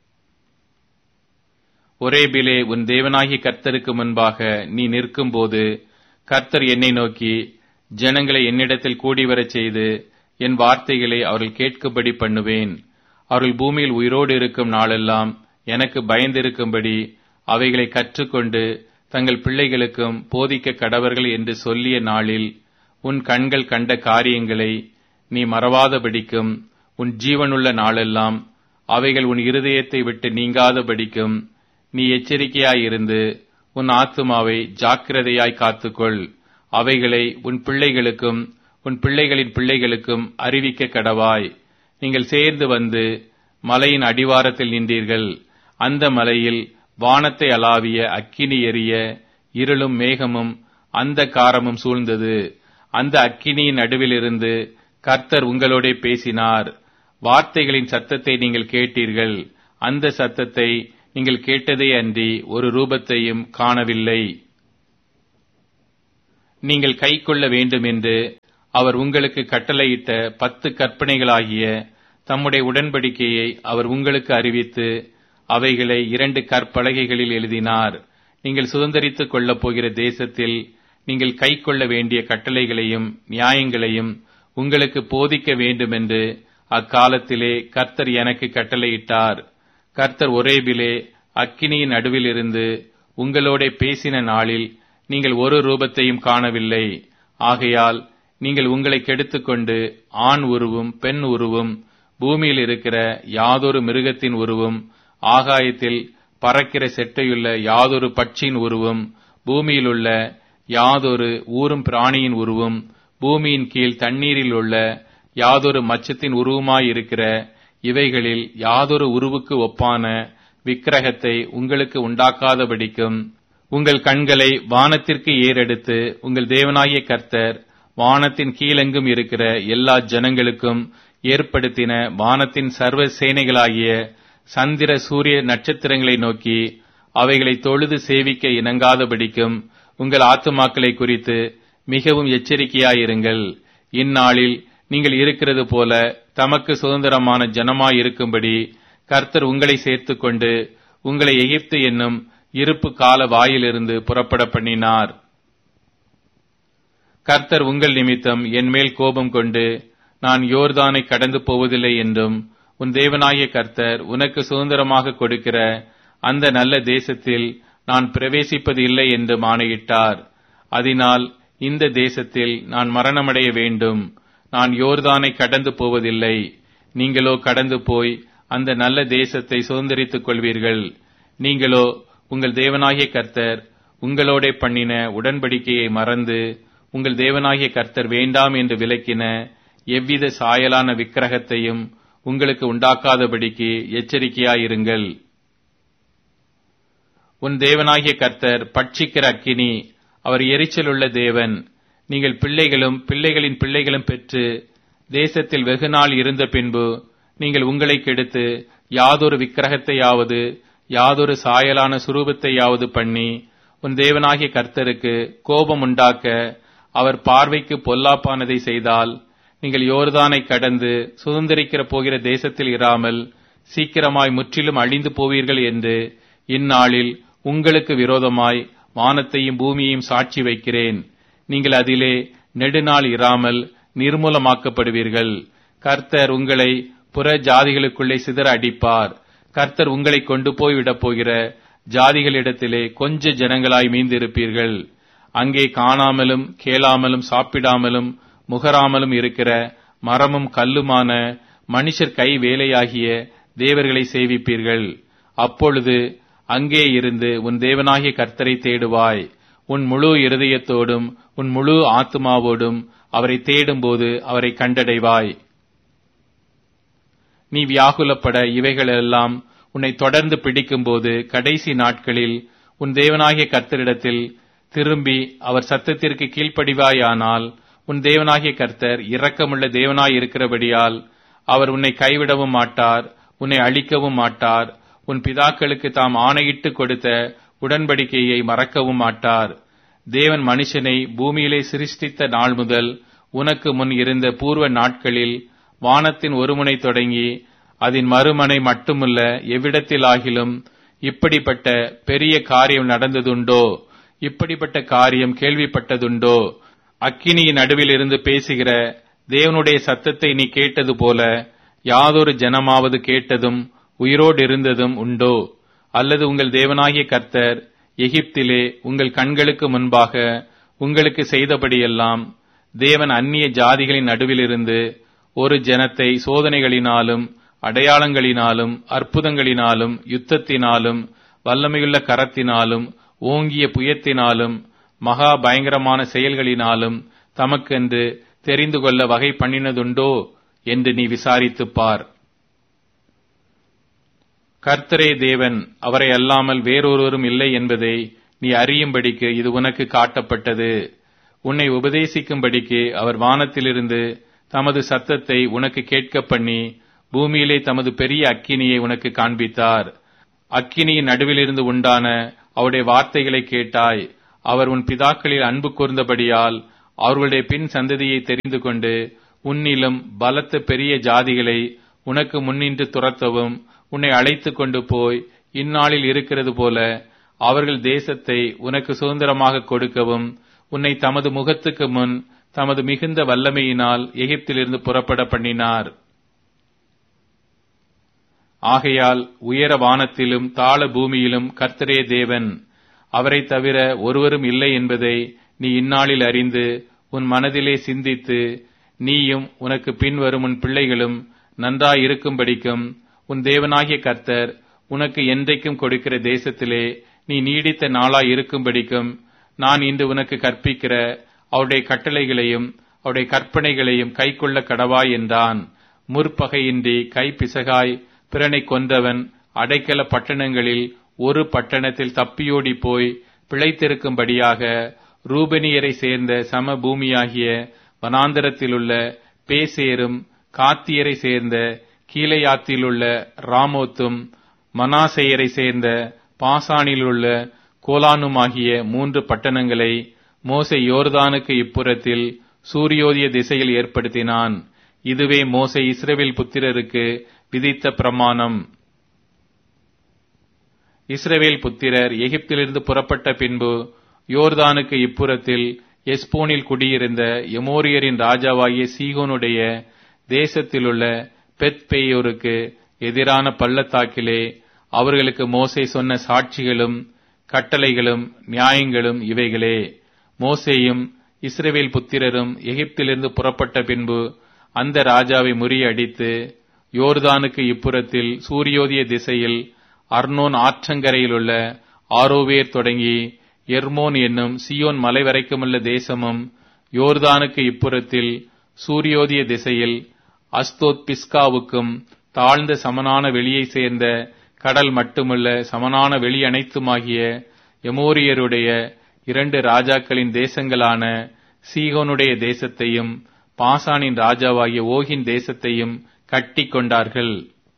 ஒரேபிலே உன் தேவனாகிய கர்த்தருக்கு முன்பாக நீ நிற்கும்போது கர்த்தர் என்னை நோக்கி ஜனங்களை என்னிடத்தில் கூடிவரச் செய்து என் வார்த்தைகளை அவர்கள் கேட்கும்படி பண்ணுவேன் அவர்கள் பூமியில் உயிரோடு இருக்கும் நாளெல்லாம் எனக்கு பயந்திருக்கும்படி அவைகளை கற்றுக்கொண்டு தங்கள் பிள்ளைகளுக்கும் போதிக்க கடவர்கள் என்று சொல்லிய நாளில் உன் கண்கள் கண்ட காரியங்களை நீ மறவாதபடிக்கும் உன் ஜீவனுள்ள நாளெல்லாம் அவைகள் உன் இருதயத்தை விட்டு நீங்காதபடிக்கும் நீ எச்சரிக்கையாயிருந்து உன் ஆத்துமாவை ஜாக்கிரதையாய் காத்துக்கொள் அவைகளை உன் பிள்ளைகளுக்கும் உன் பிள்ளைகளின் பிள்ளைகளுக்கும் அறிவிக்க கடவாய் நீங்கள் சேர்ந்து வந்து மலையின் அடிவாரத்தில் நின்றீர்கள் அந்த மலையில் வானத்தை அளாவிய அக்கினி எரிய இருளும் மேகமும் அந்த காரமும் சூழ்ந்தது அந்த அக்கினியின் நடுவிலிருந்து கர்த்தர் உங்களோடே பேசினார் வார்த்தைகளின் சத்தத்தை நீங்கள் கேட்டீர்கள் அந்த சத்தத்தை நீங்கள் கேட்டதே அன்றி ஒரு ரூபத்தையும் காணவில்லை நீங்கள் கைக்கொள்ள வேண்டும் என்று அவர் உங்களுக்கு கட்டளையிட்ட பத்து கற்பனைகளாகிய தம்முடைய உடன்படிக்கையை அவர் உங்களுக்கு அறிவித்து அவைகளை இரண்டு கற்பலகைகளில் எழுதினார் நீங்கள் சுதந்திரித்துக் கொள்ளப் போகிற தேசத்தில் நீங்கள் கைக்கொள்ள வேண்டிய கட்டளைகளையும் நியாயங்களையும் உங்களுக்கு போதிக்க வேண்டுமென்று அக்காலத்திலே கர்த்தர் எனக்கு கட்டளையிட்டார் கர்த்தர் ஒரேபிலே அக்கினியின் நடுவில் இருந்து உங்களோட பேசின நாளில் நீங்கள் ஒரு ரூபத்தையும் காணவில்லை ஆகையால் நீங்கள் உங்களை கெடுத்துக்கொண்டு ஆண் உருவும் பெண் உருவும் பூமியில் இருக்கிற யாதொரு மிருகத்தின் உருவும் ஆகாயத்தில் பறக்கிற செட்டையுள்ள யாதொரு பட்சியின் உருவும் பூமியிலுள்ள யாதொரு ஊரும் பிராணியின் உருவும் பூமியின் கீழ் தண்ணீரில் உள்ள யாதொரு மச்சத்தின் உருவமாயிருக்கிற இவைகளில் யாதொரு உருவுக்கு ஒப்பான விக்கிரகத்தை உங்களுக்கு உண்டாக்காதபடிக்கும் உங்கள் கண்களை வானத்திற்கு ஏறெடுத்து உங்கள் தேவனாகிய கர்த்தர் வானத்தின் கீழெங்கும் இருக்கிற எல்லா ஜனங்களுக்கும் ஏற்படுத்தின வானத்தின் சர்வ சேனைகளாகிய சந்திர சூரிய நட்சத்திரங்களை நோக்கி அவைகளை தொழுது சேவிக்க இணங்காதபடிக்கும் உங்கள் ஆத்துமாக்களை குறித்து மிகவும் எச்சரிக்கையாயிருங்கள் இந்நாளில் நீங்கள் இருக்கிறது போல தமக்கு சுதந்திரமான ஜனமாய் இருக்கும்படி கர்த்தர் உங்களை சேர்த்துக்கொண்டு உங்களை எகிப்து என்னும் இருப்பு கால வாயிலிருந்து புறப்பட பண்ணினார் கர்த்தர் உங்கள் நிமித்தம் என் மேல் கோபம் கொண்டு நான் யோர்தானை கடந்து போவதில்லை என்றும் உன் தேவனாகிய கர்த்தர் உனக்கு சுதந்திரமாக கொடுக்கிற அந்த நல்ல தேசத்தில் நான் பிரவேசிப்பது இல்லை என்று ஆணையிட்டார் அதனால் இந்த தேசத்தில் நான் மரணமடைய வேண்டும் நான் யோர்தானை கடந்து போவதில்லை நீங்களோ கடந்து போய் அந்த நல்ல தேசத்தை சுதந்திரித்துக் கொள்வீர்கள் நீங்களோ உங்கள் தேவனாகிய கர்த்தர் உங்களோட பண்ணின உடன்படிக்கையை மறந்து உங்கள் தேவனாகிய கர்த்தர் வேண்டாம் என்று விலக்கின எவ்வித சாயலான விக்கிரகத்தையும் உங்களுக்கு உண்டாக்காதபடிக்கு எச்சரிக்கையாயிருங்கள் உன் தேவனாகிய கர்த்தர் பட்சிக்கிற அக்கினி அவர் எரிச்சலுள்ள தேவன் நீங்கள் பிள்ளைகளும் பிள்ளைகளின் பிள்ளைகளும் பெற்று தேசத்தில் வெகுநாள் இருந்த பின்பு நீங்கள் உங்களை கெடுத்து யாதொரு விக்கிரகத்தையாவது யாதொரு சாயலான சுரூபத்தையாவது பண்ணி உன் தேவனாகிய கர்த்தருக்கு கோபம் உண்டாக்க அவர் பார்வைக்கு பொல்லாப்பானதை செய்தால் நீங்கள் யோர்தானை கடந்து சுதந்திரிக்கிற போகிற தேசத்தில் இராமல் சீக்கிரமாய் முற்றிலும் அழிந்து போவீர்கள் என்று இந்நாளில் உங்களுக்கு விரோதமாய் வானத்தையும் பூமியையும் சாட்சி வைக்கிறேன் நீங்கள் அதிலே நெடுநாள் இராமல் நிர்மூலமாக்கப்படுவீர்கள் கர்த்தர் உங்களை புற ஜாதிகளுக்குள்ளே சிதற அடிப்பார் கர்த்தர் உங்களை கொண்டு போய் விடப் போகிற ஜாதிகளிடத்திலே கொஞ்ச ஜனங்களாய் மீந்திருப்பீர்கள் அங்கே காணாமலும் கேளாமலும் சாப்பிடாமலும் முகராமலும் இருக்கிற மரமும் கல்லுமான மனுஷர் கை வேலையாகிய தேவர்களை சேவிப்பீர்கள் அப்பொழுது அங்கே இருந்து உன் தேவனாகிய கர்த்தரை தேடுவாய் உன் முழு இருதயத்தோடும் உன் முழு ஆத்மாவோடும் அவரை தேடும்போது அவரை கண்டடைவாய் நீ வியாகுலப்பட இவைகளெல்லாம் உன்னை தொடர்ந்து பிடிக்கும்போது கடைசி நாட்களில் உன் தேவனாகிய கர்த்தரிடத்தில் திரும்பி அவர் சத்தத்திற்கு கீழ்ப்படிவாயானால் உன் தேவனாகிய கர்த்தர் இரக்கமுள்ள தேவனாய் இருக்கிறபடியால் அவர் உன்னை கைவிடவும் மாட்டார் உன்னை அழிக்கவும் மாட்டார் உன் பிதாக்களுக்கு தாம் ஆணையிட்டு கொடுத்த உடன்படிக்கையை மறக்கவும் மாட்டார் தேவன் மனுஷனை பூமியிலே சிருஷ்டித்த நாள் முதல் உனக்கு முன் இருந்த பூர்வ நாட்களில் வானத்தின் ஒருமுனை தொடங்கி அதன் மறுமனை மட்டுமல்ல எவ்விடத்திலாகிலும் இப்படிப்பட்ட பெரிய காரியம் நடந்ததுண்டோ இப்படிப்பட்ட காரியம் கேள்விப்பட்டதுண்டோ அக்கினியின் நடுவில் இருந்து பேசுகிற தேவனுடைய சத்தத்தை நீ கேட்டது போல யாதொரு ஜனமாவது கேட்டதும் உயிரோடு இருந்ததும் உண்டோ அல்லது உங்கள் தேவனாகிய கர்த்தர் எகிப்திலே உங்கள் கண்களுக்கு முன்பாக உங்களுக்கு செய்தபடியெல்லாம் தேவன் அந்நிய ஜாதிகளின் நடுவிலிருந்து ஒரு ஜனத்தை சோதனைகளினாலும் அடையாளங்களினாலும் அற்புதங்களினாலும் யுத்தத்தினாலும் வல்லமையுள்ள கரத்தினாலும் ஓங்கிய புயத்தினாலும் மகா பயங்கரமான செயல்களினாலும் தமக்கென்று தெரிந்து கொள்ள வகை பண்ணினதுண்டோ என்று நீ விசாரித்துப் பார் கர்த்தரே தேவன் அவரை அல்லாமல் வேறொருவரும் இல்லை என்பதை நீ அறியும்படிக்கு இது உனக்கு காட்டப்பட்டது உன்னை உபதேசிக்கும்படிக்கு அவர் வானத்திலிருந்து தமது சத்தத்தை உனக்கு கேட்க பண்ணி பூமியிலே தமது பெரிய அக்கினியை உனக்கு காண்பித்தார் அக்கினியின் நடுவிலிருந்து உண்டான அவருடைய வார்த்தைகளை கேட்டாய் அவர் உன் பிதாக்களில் அன்பு கூர்ந்தபடியால் அவர்களுடைய பின் சந்ததியை தெரிந்து கொண்டு உன்னிலும் பலத்த பெரிய ஜாதிகளை உனக்கு முன்னின்று துரத்தவும் உன்னை அழைத்துக் கொண்டு போய் இந்நாளில் இருக்கிறது போல அவர்கள் தேசத்தை உனக்கு சுதந்திரமாக கொடுக்கவும் உன்னை தமது முகத்துக்கு முன் தமது மிகுந்த வல்லமையினால் எகிப்திலிருந்து புறப்பட பண்ணினார் ஆகையால் உயர வானத்திலும் தாழ பூமியிலும் கர்த்தரே தேவன் அவரைத் தவிர ஒருவரும் இல்லை என்பதை நீ இந்நாளில் அறிந்து உன் மனதிலே சிந்தித்து நீயும் உனக்கு பின்வரும் உன் பிள்ளைகளும் நன்றாயிருக்கும்படிக்கும் உன் தேவனாகிய கர்த்தர் உனக்கு என்றைக்கும் கொடுக்கிற தேசத்திலே நீ நீடித்த நாளாய் இருக்கும்படிக்கும் நான் இன்று உனக்கு கற்பிக்கிற அவருடைய கட்டளைகளையும் அவருடைய கற்பனைகளையும் கைக்கொள்ள கடவாய் என்றான் முற்பகையின்றி கைப்பிசகாய் பிறனை கொன்றவன் அடைக்கல பட்டணங்களில் ஒரு பட்டணத்தில் தப்பியோடி போய் பிழைத்திருக்கும்படியாக ரூபனியரை சேர்ந்த சம பூமியாகிய வனாந்தரத்திலுள்ள பேசேரும் காத்தியரை சேர்ந்த கீழையாத்திலுள்ள ராமோத்தும் மனாசேயரை சேர்ந்த பாசானிலுள்ள கோலானுமாகிய மூன்று பட்டணங்களை மோசே யோர்தானுக்கு இப்புறத்தில் சூரியோதய திசையில் ஏற்படுத்தினான் இதுவே மோசே இஸ்ரவேல் புத்திரருக்கு விதித்த பிரமாணம் இஸ்ரவேல் புத்திரர் எகிப்திலிருந்து புறப்பட்ட பின்பு யோர்தானுக்கு இப்புறத்தில் எஸ்போனில் குடியிருந்த எமோரியரின் ராஜாவாகிய சீகோனுடைய தேசத்திலுள்ள பெத்பேயோருக்கு எதிரான பள்ளத்தாக்கிலே அவர்களுக்கு மோசே சொன்ன சாட்சிகளும் கட்டளைகளும் நியாயங்களும் இவைகளே மோசேயும் இஸ்ரவேல் புத்திரரும் எகிப்திலிருந்து புறப்பட்ட பின்பு அந்த ராஜாவை முறியடித்து யோர்தானுக்கு இப்புறத்தில் சூரியோதய திசையில் அர்னோன் ஆற்றங்கரையிலுள்ள ஆரோவேர் தொடங்கி எர்மோன் என்னும் சியோன் மலை வரைக்குமுள்ள தேசமும் யோர்தானுக்கு இப்புறத்தில் சூரியோதய திசையில் அஸ்தோத் பிஸ்காவுக்கும் தாழ்ந்த சமனான வெளியை சேர்ந்த கடல் மட்டுமல்ல சமனான வெளி அனைத்துமாகிய எமோரியருடைய இரண்டு ராஜாக்களின் தேசங்களான சீகோனுடைய தேசத்தையும் பாசானின் ராஜாவாகிய ஓகின் தேசத்தையும் கட்டி கொண்டார்கள்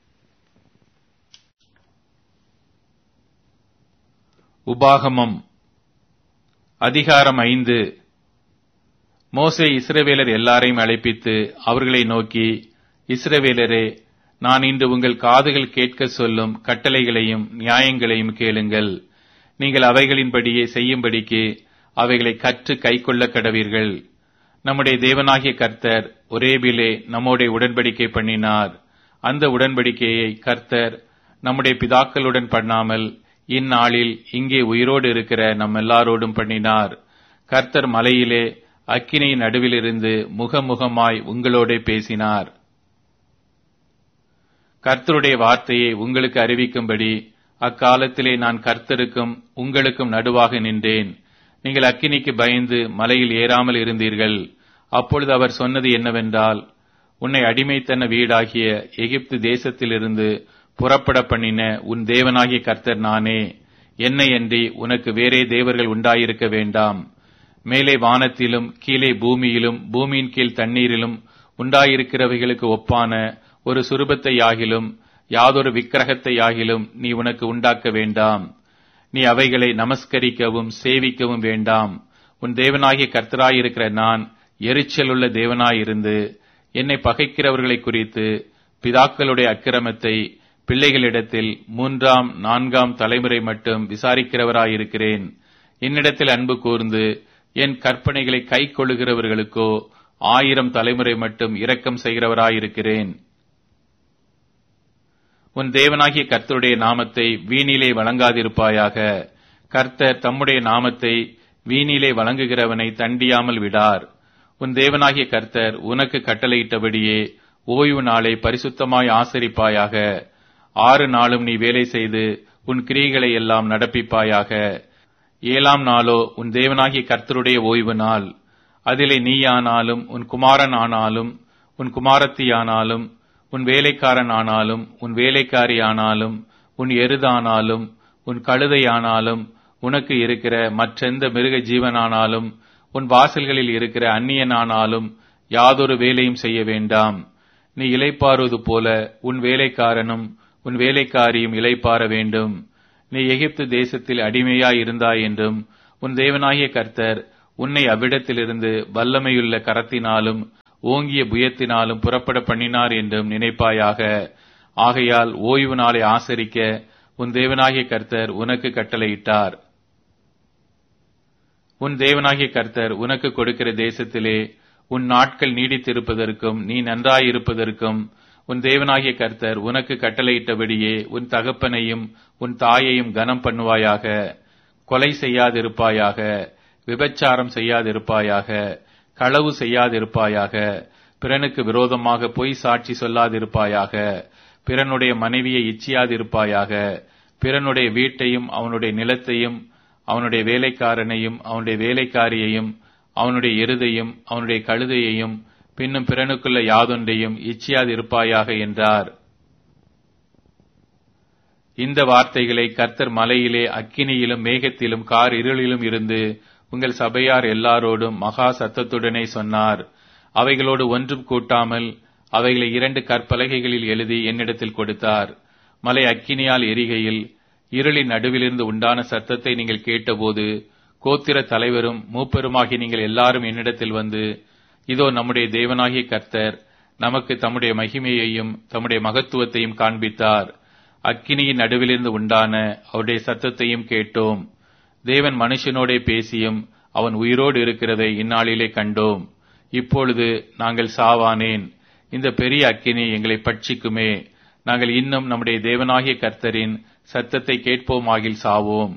உபாகமம் அதிகாரம் ஐந்து மோசே இஸ்ரவேலர் எல்லாரையும் அழைப்பித்து அவர்களை நோக்கி இஸ்ரவேலரே நான் இன்று உங்கள் காதுகள் கேட்க சொல்லும் கட்டளைகளையும் நியாயங்களையும் கேளுங்கள் நீங்கள் அவைகளின்படியே செய்யும்படிக்கு அவைகளை கற்று கைக்கொள்ள கடவீர்கள் நம்முடைய தேவனாகிய கர்த்தர் ஒரேபிலே நம்முடைய உடன்படிக்கை பண்ணினார் அந்த உடன்படிக்கையை கர்த்தர் நம்முடைய பிதாக்களுடன் பண்ணாமல் இந்நாளில் இங்கே உயிரோடு இருக்கிற நம் எல்லாரோடும் பண்ணினார் கர்த்தர் மலையிலே அக்கினியின் நடுவிலிருந்து முகமுகமாய் உங்களோட பேசினார் கர்த்தருடைய வார்த்தையை உங்களுக்கு அறிவிக்கும்படி அக்காலத்திலே நான் கர்த்தருக்கும் உங்களுக்கும் நடுவாக நின்றேன் நீங்கள் அக்கினிக்கு பயந்து மலையில் ஏறாமல் இருந்தீர்கள் அப்பொழுது அவர் சொன்னது என்னவென்றால் உன்னை அடிமைத்தன வீடாகிய எகிப்து தேசத்திலிருந்து புறப்பட பண்ணின உன் தேவனாகிய கர்த்தர் நானே என்னையன்றி உனக்கு வேறே தேவர்கள் உண்டாயிருக்க வேண்டாம் மேலே வானத்திலும் கீழே பூமியிலும் பூமியின் கீழ் தண்ணீரிலும் உண்டாயிருக்கிறவைகளுக்கு ஒப்பான ஒரு சுரூபத்தை யாகிலும் யாதொரு விக்கிரகத்தை யாகிலும் நீ உனக்கு உண்டாக்க வேண்டாம் நீ அவைகளை நமஸ்கரிக்கவும் சேவிக்கவும் வேண்டாம் உன் தேவனாகிய கர்த்தராயிருக்கிற நான் எரிச்சலுள்ள தேவனாயிருந்து என்னை பகைக்கிறவர்களை குறித்து பிதாக்களுடைய அக்கிரமத்தை பிள்ளைகளிடத்தில் மூன்றாம் நான்காம் தலைமுறை மட்டும் விசாரிக்கிறவராயிருக்கிறேன் என்னிடத்தில் அன்பு கூர்ந்து என் கற்பனைகளை கை கொள்ளுகிறவர்களுக்கோ ஆயிரம் தலைமுறை மட்டும் இரக்கம் செய்கிறவராயிருக்கிறேன் உன் தேவனாகிய கர்த்தருடைய நாமத்தை வீணிலே வழங்காதிருப்பாயாக கர்த்தர் தம்முடைய நாமத்தை வீணிலே வழங்குகிறவனை தண்டியாமல் விடார் உன் தேவனாகிய கர்த்தர் உனக்கு கட்டளையிட்டபடியே ஓய்வு நாளை பரிசுத்தமாய் ஆசரிப்பாயாக ஆறு நாளும் நீ வேலை செய்து உன் கிரியைகளை எல்லாம் நடப்பிப்பாயாக ஏழாம் நாளோ உன் தேவனாகிய கர்த்தருடைய ஓய்வு நாள் அதிலே நீயானாலும் உன் குமாரன் ஆனாலும் உன் குமாரத்தியானாலும் உன் வேலைக்காரன் ஆனாலும் உன் வேலைக்காரி ஆனாலும் உன் எருதானாலும் உன் கழுதையானாலும் உனக்கு இருக்கிற மற்றெந்த மிருக ஜீவனானாலும் உன் வாசல்களில் இருக்கிற அந்நியனானாலும் யாதொரு வேலையும் செய்ய வேண்டாம் நீ இளைப்பாறுவது போல உன் வேலைக்காரனும் உன் வேலைக்காரியும் இளைப்பாற வேண்டும் நீ எகிப்து தேசத்தில் அடிமையாய் இருந்தாய் என்றும் உன் தேவனாகிய கர்த்தர் உன்னை அவ்விடத்திலிருந்து வல்லமையுள்ள கரத்தினாலும் ஓங்கிய புயத்தினாலும் புறப்பட பண்ணினார் என்றும் நினைப்பாயாக ஆகையால் ஓய்வு நாளை ஆசரிக்க உன் தேவனாகிய கர்த்தர் உனக்கு கட்டளையிட்டார் உன் தேவனாகிய கர்த்தர் உனக்கு கொடுக்கிற தேசத்திலே உன் நாட்கள் நீடித்திருப்பதற்கும் நீ நன்றாயிருப்பதற்கும் உன் தேவனாகிய கர்த்தர் உனக்கு கட்டளையிட்டபடியே உன் தகப்பனையும் உன் தாயையும் கனம் பண்ணுவாயாக கொலை செய்யாதிருப்பாயாக விபச்சாரம் செய்யாதிருப்பாயாக களவு செய்யாதிருப்பாயாக பிறனுக்கு விரோதமாக பொய் சாட்சி சொல்லாதிருப்பாயாக பிறனுடைய மனைவியை இச்சியாதிருப்பாயாக பிறனுடைய வீட்டையும் அவனுடைய நிலத்தையும் அவனுடைய வேலைக்காரனையும் அவனுடைய வேலைக்காரியையும் அவனுடைய எருதையும் அவனுடைய கழுதையையும் பின்னும் பிறனுக்குள்ள யாதொன்றையும் இச்சியாதிருப்பாயாக என்றார் இந்த வார்த்தைகளை கர்த்தர் மலையிலே அக்கினியிலும் மேகத்திலும் கார் இருளிலும் இருந்து உங்கள் சபையார் எல்லாரோடும் மகா சத்தத்துடனே சொன்னார் அவைகளோடு ஒன்றும் கூட்டாமல் அவைகளை இரண்டு கற்பலகைகளில் எழுதி என்னிடத்தில் கொடுத்தார் மலை அக்கினியால் எரிகையில் இருளின் நடுவிலிருந்து உண்டான சத்தத்தை நீங்கள் கேட்டபோது கோத்திர தலைவரும் மூப்பெருமாகி நீங்கள் எல்லாரும் என்னிடத்தில் வந்து இதோ நம்முடைய தேவனாகிய கர்த்தர் நமக்கு தம்முடைய மகிமையையும் தம்முடைய மகத்துவத்தையும் காண்பித்தார் அக்கினியின் நடுவிலிருந்து உண்டான அவருடைய சத்தத்தையும் கேட்டோம் தேவன் மனுஷனோடே பேசியும் அவன் உயிரோடு இருக்கிறதை இந்நாளிலே கண்டோம் இப்பொழுது நாங்கள் சாவானேன் இந்த பெரிய அக்கினி எங்களை பட்சிக்குமே நாங்கள் இன்னும் நம்முடைய தேவனாகிய கர்த்தரின் சத்தத்தை கேட்போமாகில் சாவோம்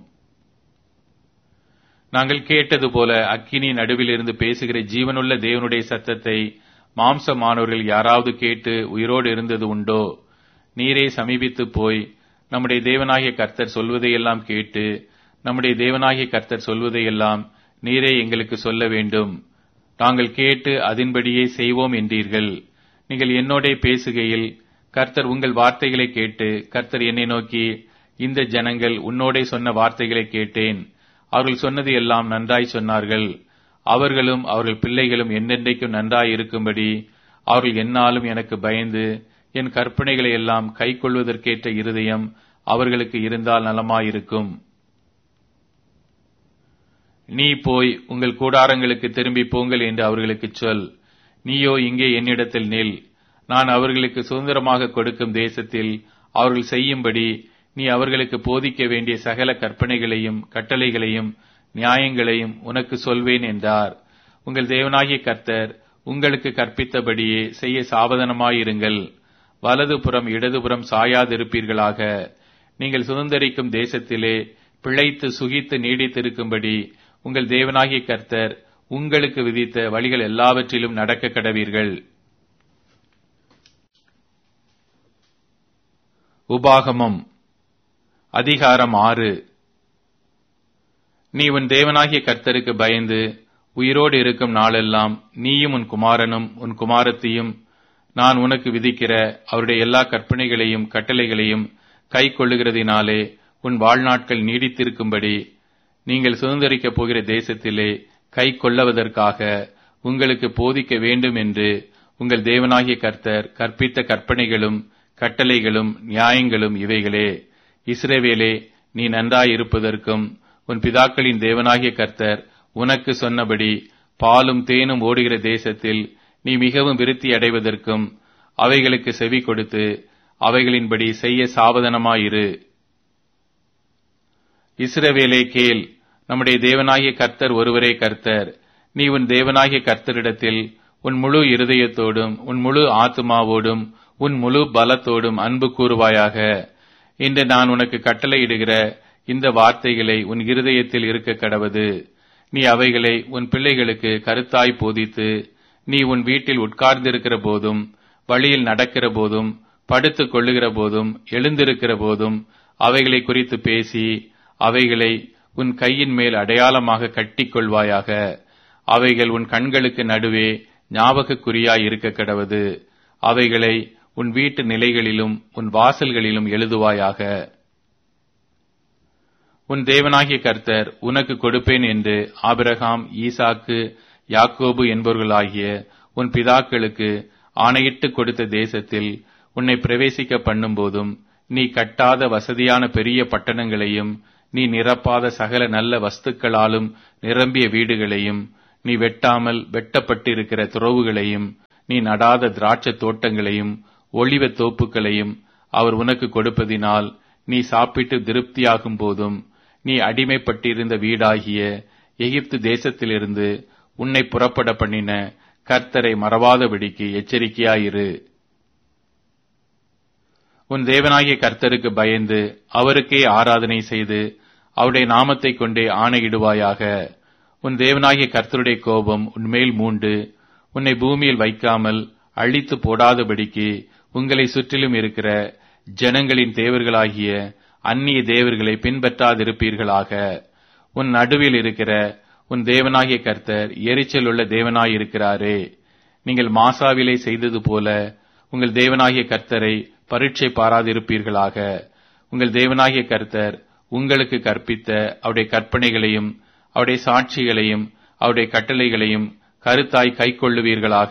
நாங்கள் கேட்டது போல அக்கினி நடுவிலிருந்து பேசுகிற ஜீவனுள்ள தேவனுடைய சத்தத்தை மாம்சமானவர்கள் யாராவது கேட்டு உயிரோடு இருந்தது உண்டோ நீரே சமீபித்து போய் நம்முடைய தேவனாகிய கர்த்தர் சொல்வதையெல்லாம் கேட்டு நம்முடைய தேவனாகிய கர்த்தர் சொல்வதையெல்லாம் நீரே எங்களுக்கு சொல்ல வேண்டும் நாங்கள் கேட்டு அதன்படியே செய்வோம் என்றீர்கள் நீங்கள் என்னோடே பேசுகையில் கர்த்தர் உங்கள் வார்த்தைகளை கேட்டு கர்த்தர் என்னை நோக்கி இந்த ஜனங்கள் உன்னோடே சொன்ன வார்த்தைகளை கேட்டேன் அவர்கள் சொன்னது எல்லாம் நன்றாய் சொன்னார்கள் அவர்களும் அவர்கள் பிள்ளைகளும் என்னென்றைக்கும் நன்றாய் இருக்கும்படி அவர்கள் என்னாலும் எனக்கு பயந்து என் கற்பனைகளை எல்லாம் கை கொள்வதற்கேற்ற இருதயம் அவர்களுக்கு இருந்தால் நலமாயிருக்கும் நீ போய் உங்கள் கூடாரங்களுக்கு திரும்பி போங்கள் என்று அவர்களுக்கு சொல் நீயோ இங்கே என்னிடத்தில் நில் நான் அவர்களுக்கு சுதந்திரமாக கொடுக்கும் தேசத்தில் அவர்கள் செய்யும்படி நீ அவர்களுக்கு போதிக்க வேண்டிய சகல கற்பனைகளையும் கட்டளைகளையும் நியாயங்களையும் உனக்கு சொல்வேன் என்றார் உங்கள் தேவனாகிய கர்த்தர் உங்களுக்கு கற்பித்தபடியே செய்ய சாவதானமாயிருங்கள் வலதுபுறம் இடதுபுறம் சாயாதிருப்பீர்களாக நீங்கள் சுதந்திரிக்கும் தேசத்திலே பிழைத்து சுகித்து நீடித்திருக்கும்படி உங்கள் தேவனாகிய கர்த்தர் உங்களுக்கு விதித்த வழிகள் எல்லாவற்றிலும் நடக்க கடவீர்கள் உபாகமம் அதிகாரம் ஆறு நீ உன் தேவனாகிய கர்த்தருக்கு பயந்து உயிரோடு இருக்கும் நாளெல்லாம் நீயும் உன் குமாரனும் உன் குமாரத்தியும் நான் உனக்கு விதிக்கிற அவருடைய எல்லா கற்பனைகளையும் கட்டளைகளையும் கை கொள்ளுகிறதினாலே உன் வாழ்நாட்கள் நீடித்திருக்கும்படி நீங்கள் சுதந்திரிக்கப் போகிற தேசத்திலே கை கொள்ளவதற்காக உங்களுக்கு போதிக்க வேண்டும் என்று உங்கள் தேவனாகிய கர்த்தர் கற்பித்த கற்பனைகளும் கட்டளைகளும் நியாயங்களும் இவைகளே இஸ்ரேவேலே நீ நன்றாயிருப்பதற்கும் உன் பிதாக்களின் தேவனாகிய கர்த்தர் உனக்கு சொன்னபடி பாலும் தேனும் ஓடுகிற தேசத்தில் நீ மிகவும் விருத்தி அடைவதற்கும் அவைகளுக்கு செவி கொடுத்து அவைகளின்படி செய்ய சாவதானமாயிரு இஸ்ரவேலே கேள் நம்முடைய தேவனாகிய கர்த்தர் ஒருவரே கர்த்தர் நீ உன் தேவனாகிய கர்த்தரிடத்தில் உன் முழு இருதயத்தோடும் உன் முழு ஆத்மாவோடும் உன் முழு பலத்தோடும் அன்பு கூறுவாயாக இன்று நான் உனக்கு கட்டளையிடுகிற இந்த வார்த்தைகளை உன் இருதயத்தில் இருக்க கடவது நீ அவைகளை உன் பிள்ளைகளுக்கு கருத்தாய் போதித்து நீ உன் வீட்டில் உட்கார்ந்திருக்கிற போதும் வழியில் நடக்கிற போதும் படுத்துக் கொள்ளுகிற போதும் எழுந்திருக்கிற போதும் அவைகளை குறித்து பேசி அவைகளை உன் கையின் மேல் அடையாளமாக கட்டிக் கொள்வாயாக அவைகள் உன் கண்களுக்கு நடுவே ஞாபகக்குறியாய் இருக்க கடவது அவைகளை உன் வீட்டு நிலைகளிலும் உன் வாசல்களிலும் எழுதுவாயாக உன் தேவனாகிய கர்த்தர் உனக்கு கொடுப்பேன் என்று ஆபிரகாம் ஈசாக்கு யாக்கோபு என்பவர்களாகிய உன் பிதாக்களுக்கு ஆணையிட்டு கொடுத்த தேசத்தில் உன்னை பிரவேசிக்க பண்ணும்போதும் நீ கட்டாத வசதியான பெரிய பட்டணங்களையும் நீ நிரப்பாத சகல நல்ல வஸ்துக்களாலும் நிரம்பிய வீடுகளையும் நீ வெட்டாமல் வெட்டப்பட்டிருக்கிற துறவுகளையும் நீ நடாத திராட்சத் தோட்டங்களையும் ஒளிவ தோப்புகளையும் அவர் உனக்கு கொடுப்பதினால் நீ சாப்பிட்டு திருப்தியாகும் போதும் நீ அடிமைப்பட்டிருந்த வீடாகிய எகிப்து தேசத்திலிருந்து உன்னை புறப்பட பண்ணின கர்த்தரை மறவாதபடிக்கு எச்சரிக்கையாயிரு உன் தேவனாகிய கர்த்தருக்கு பயந்து அவருக்கே ஆராதனை செய்து அவருடைய நாமத்தை கொண்டே ஆணையிடுவாயாக உன் தேவனாகிய கர்த்தருடைய கோபம் உன்மேல் மூண்டு உன்னை பூமியில் வைக்காமல் அழித்து போடாதபடிக்கு உங்களை சுற்றிலும் இருக்கிற ஜனங்களின் தேவர்களாகிய அந்நிய தேவர்களை பின்பற்றாதிருப்பீர்களாக உன் நடுவில் இருக்கிற உன் தேவனாகிய கர்த்தர் எரிச்சல் உள்ள தேவனாயிருக்கிறாரே நீங்கள் மாசாவிலே செய்தது போல உங்கள் தேவனாகிய கர்த்தரை பரீட்சை பாராதிருப்பீர்களாக உங்கள் தேவனாகிய கர்த்தர் உங்களுக்கு கற்பித்த அவருடைய கற்பனைகளையும் அவருடைய சாட்சிகளையும் அவருடைய கட்டளைகளையும் கருத்தாய் கைக்கொள்ளுவீர்களாக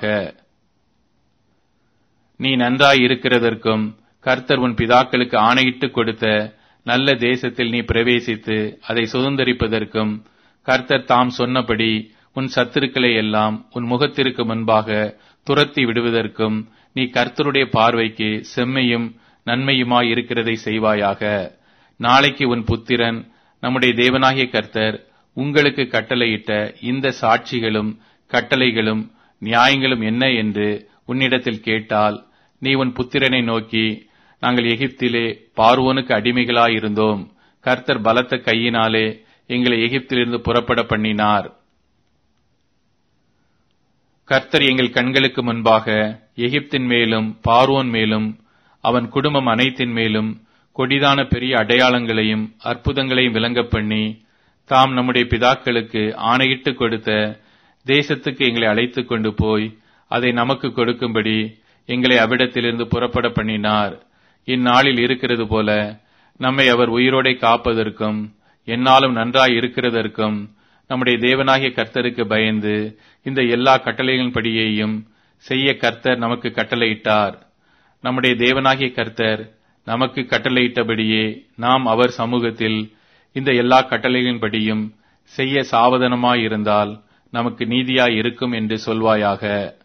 நீ நன்றாய் இருக்கிறதற்கும் கர்த்தர் உன் பிதாக்களுக்கு ஆணையிட்டு கொடுத்த நல்ல தேசத்தில் நீ பிரவேசித்து அதை சுதந்திரிப்பதற்கும் கர்த்தர் தாம் சொன்னபடி உன் சத்துருக்களை எல்லாம் உன் முகத்திற்கு முன்பாக துரத்தி விடுவதற்கும் நீ கர்த்தருடைய பார்வைக்கு செம்மையும் நன்மையுமாய் இருக்கிறதை செய்வாயாக நாளைக்கு உன் புத்திரன் நம்முடைய தேவனாகிய கர்த்தர் உங்களுக்கு கட்டளையிட்ட இந்த சாட்சிகளும் கட்டளைகளும் நியாயங்களும் என்ன என்று உன்னிடத்தில் கேட்டால் நீ உன் புத்திரனை நோக்கி நாங்கள் எகிப்திலே பார்வோனுக்கு அடிமைகளாயிருந்தோம் கர்த்தர் பலத்த கையினாலே எங்களை எகிப்திலிருந்து புறப்பட பண்ணினார் கர்த்தர் எங்கள் கண்களுக்கு முன்பாக எகிப்தின் மேலும் பார்வோன் மேலும் அவன் குடும்பம் அனைத்தின் மேலும் கொடிதான பெரிய அடையாளங்களையும் அற்புதங்களையும் விளங்க பண்ணி தாம் நம்முடைய பிதாக்களுக்கு ஆணையிட்டு கொடுத்த தேசத்துக்கு எங்களை அழைத்துக் கொண்டு போய் அதை நமக்கு கொடுக்கும்படி எங்களை அவ்விடத்திலிருந்து புறப்பட பண்ணினார் இந்நாளில் இருக்கிறது போல நம்மை அவர் உயிரோடை காப்பதற்கும் என்னாலும் நன்றாய் இருக்கிறதற்கும் நம்முடைய தேவனாகிய கர்த்தருக்கு பயந்து இந்த எல்லா கட்டளைகளின்படியேயும் செய்ய கர்த்தர் நமக்கு கட்டளையிட்டார் நம்முடைய தேவனாகிய கர்த்தர் நமக்கு கட்டளையிட்டபடியே நாம் அவர் சமூகத்தில் இந்த எல்லா கட்டளைகளின்படியும் செய்ய சாவதானமாயிருந்தால் நமக்கு நீதியாய் இருக்கும் என்று சொல்வாயாக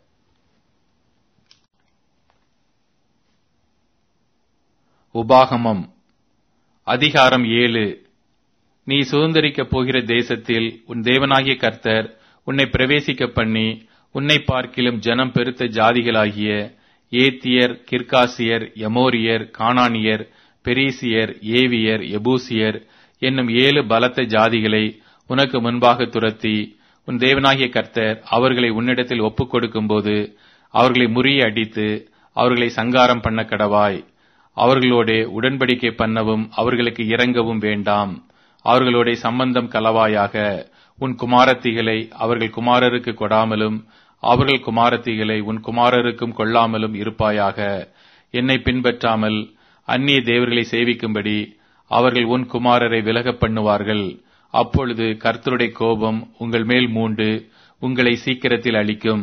உபாகமம் அதிகாரம் ஏழு நீ சுதந்திரிக்கப் போகிற தேசத்தில் உன் தேவனாகிய கர்த்தர் உன்னை பிரவேசிக்க பண்ணி உன்னை பார்க்கிலும் ஜனம் பெருத்த ஜாதிகளாகிய ஏத்தியர் கிர்காசியர் எமோரியர் கானானியர் பெரிசியர் ஏவியர் எபூசியர் என்னும் ஏழு பலத்த ஜாதிகளை உனக்கு முன்பாக துரத்தி உன் தேவனாகிய கர்த்தர் அவர்களை உன்னிடத்தில் ஒப்புக் கொடுக்கும்போது அவர்களை முறிய அடித்து அவர்களை சங்காரம் பண்ண கடவாய் அவர்களோட உடன்படிக்கை பண்ணவும் அவர்களுக்கு இறங்கவும் வேண்டாம் அவர்களோட சம்பந்தம் கலவாயாக உன் குமாரத்திகளை அவர்கள் குமாரருக்கு கொடாமலும் அவர்கள் குமாரத்திகளை உன் குமாரருக்கும் கொள்ளாமலும் இருப்பாயாக என்னை பின்பற்றாமல் அந்நிய தேவர்களை சேவிக்கும்படி அவர்கள் உன் குமாரரை விலகப் பண்ணுவார்கள் அப்பொழுது கர்த்தருடைய கோபம் உங்கள் மேல் மூண்டு உங்களை சீக்கிரத்தில் அளிக்கும்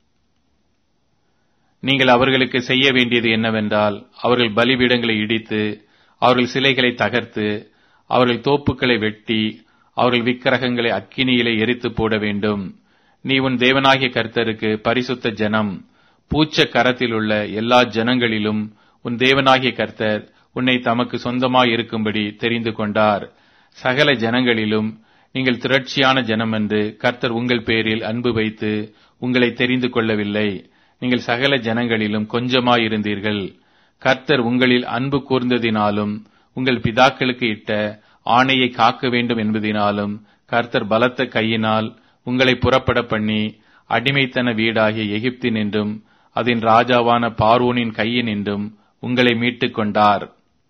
நீங்கள் அவர்களுக்கு செய்ய வேண்டியது என்னவென்றால் அவர்கள் பலிபீடங்களை இடித்து அவர்கள் சிலைகளை தகர்த்து அவர்கள் தோப்புக்களை வெட்டி அவர்கள் விக்கிரகங்களை அக்கினியிலே எரித்து போட வேண்டும் நீ உன் தேவனாகிய கர்த்தருக்கு பரிசுத்த ஜனம் பூச்ச கரத்தில் உள்ள எல்லா ஜனங்களிலும் உன் தேவனாகிய கர்த்தர் உன்னை தமக்கு சொந்தமாய் இருக்கும்படி தெரிந்து கொண்டார் சகல ஜனங்களிலும் நீங்கள் திரட்சியான ஜனம் என்று கர்த்தர் உங்கள் பேரில் அன்பு வைத்து உங்களை தெரிந்து கொள்ளவில்லை நீங்கள் சகல ஜனங்களிலும் கொஞ்சமாயிருந்தீர்கள் கர்த்தர் உங்களில் அன்பு கூர்ந்ததினாலும் உங்கள் பிதாக்களுக்கு இட்ட ஆணையை காக்க வேண்டும் என்பதினாலும் கர்த்தர் பலத்த கையினால் உங்களை புறப்பட பண்ணி அடிமைத்தன வீடாகிய எகிப்தின் என்றும் அதன் ராஜாவான பார்வோனின் கையின் என்றும் உங்களை மீட்டுக் கொண்டார்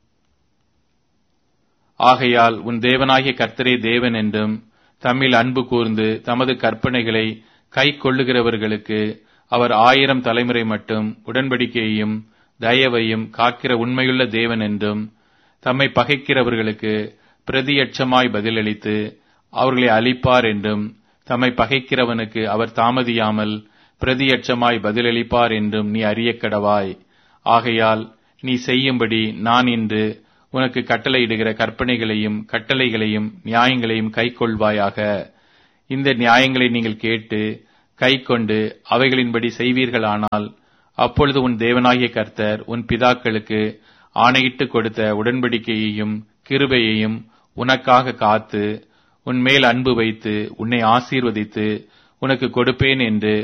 ஆகையால் உன் தேவனாகிய கர்த்தரே தேவன் என்றும் தம்மில் அன்பு கூர்ந்து தமது கற்பனைகளை கை கொள்ளுகிறவர்களுக்கு அவர் ஆயிரம் தலைமுறை மட்டும் உடன்படிக்கையையும் தயவையும் காக்கிற உண்மையுள்ள தேவன் என்றும் தம்மை பகைக்கிறவர்களுக்கு பிரதியட்சமாய் பதிலளித்து அவர்களை அழிப்பார் என்றும் தம்மை பகைக்கிறவனுக்கு அவர் தாமதியாமல் பிரதியட்சமாய் பதிலளிப்பார் என்றும் நீ அறியக்கடவாய் ஆகையால் நீ செய்யும்படி நான் இன்று உனக்கு கட்டளையிடுகிற கற்பனைகளையும் கட்டளைகளையும் நியாயங்களையும் கைக்கொள்வாயாக இந்த நியாயங்களை நீங்கள் கேட்டு கைக்கொண்டு அவைகளின்படி செய்வீர்களானால் அப்பொழுது உன் தேவனாகிய கர்த்தர் உன் பிதாக்களுக்கு ஆணையிட்டு கொடுத்த உடன்படிக்கையையும் கிருபையையும் உனக்காக காத்து உன் மேல் அன்பு வைத்து உன்னை ஆசீர்வதித்து உனக்கு கொடுப்பேன் என்று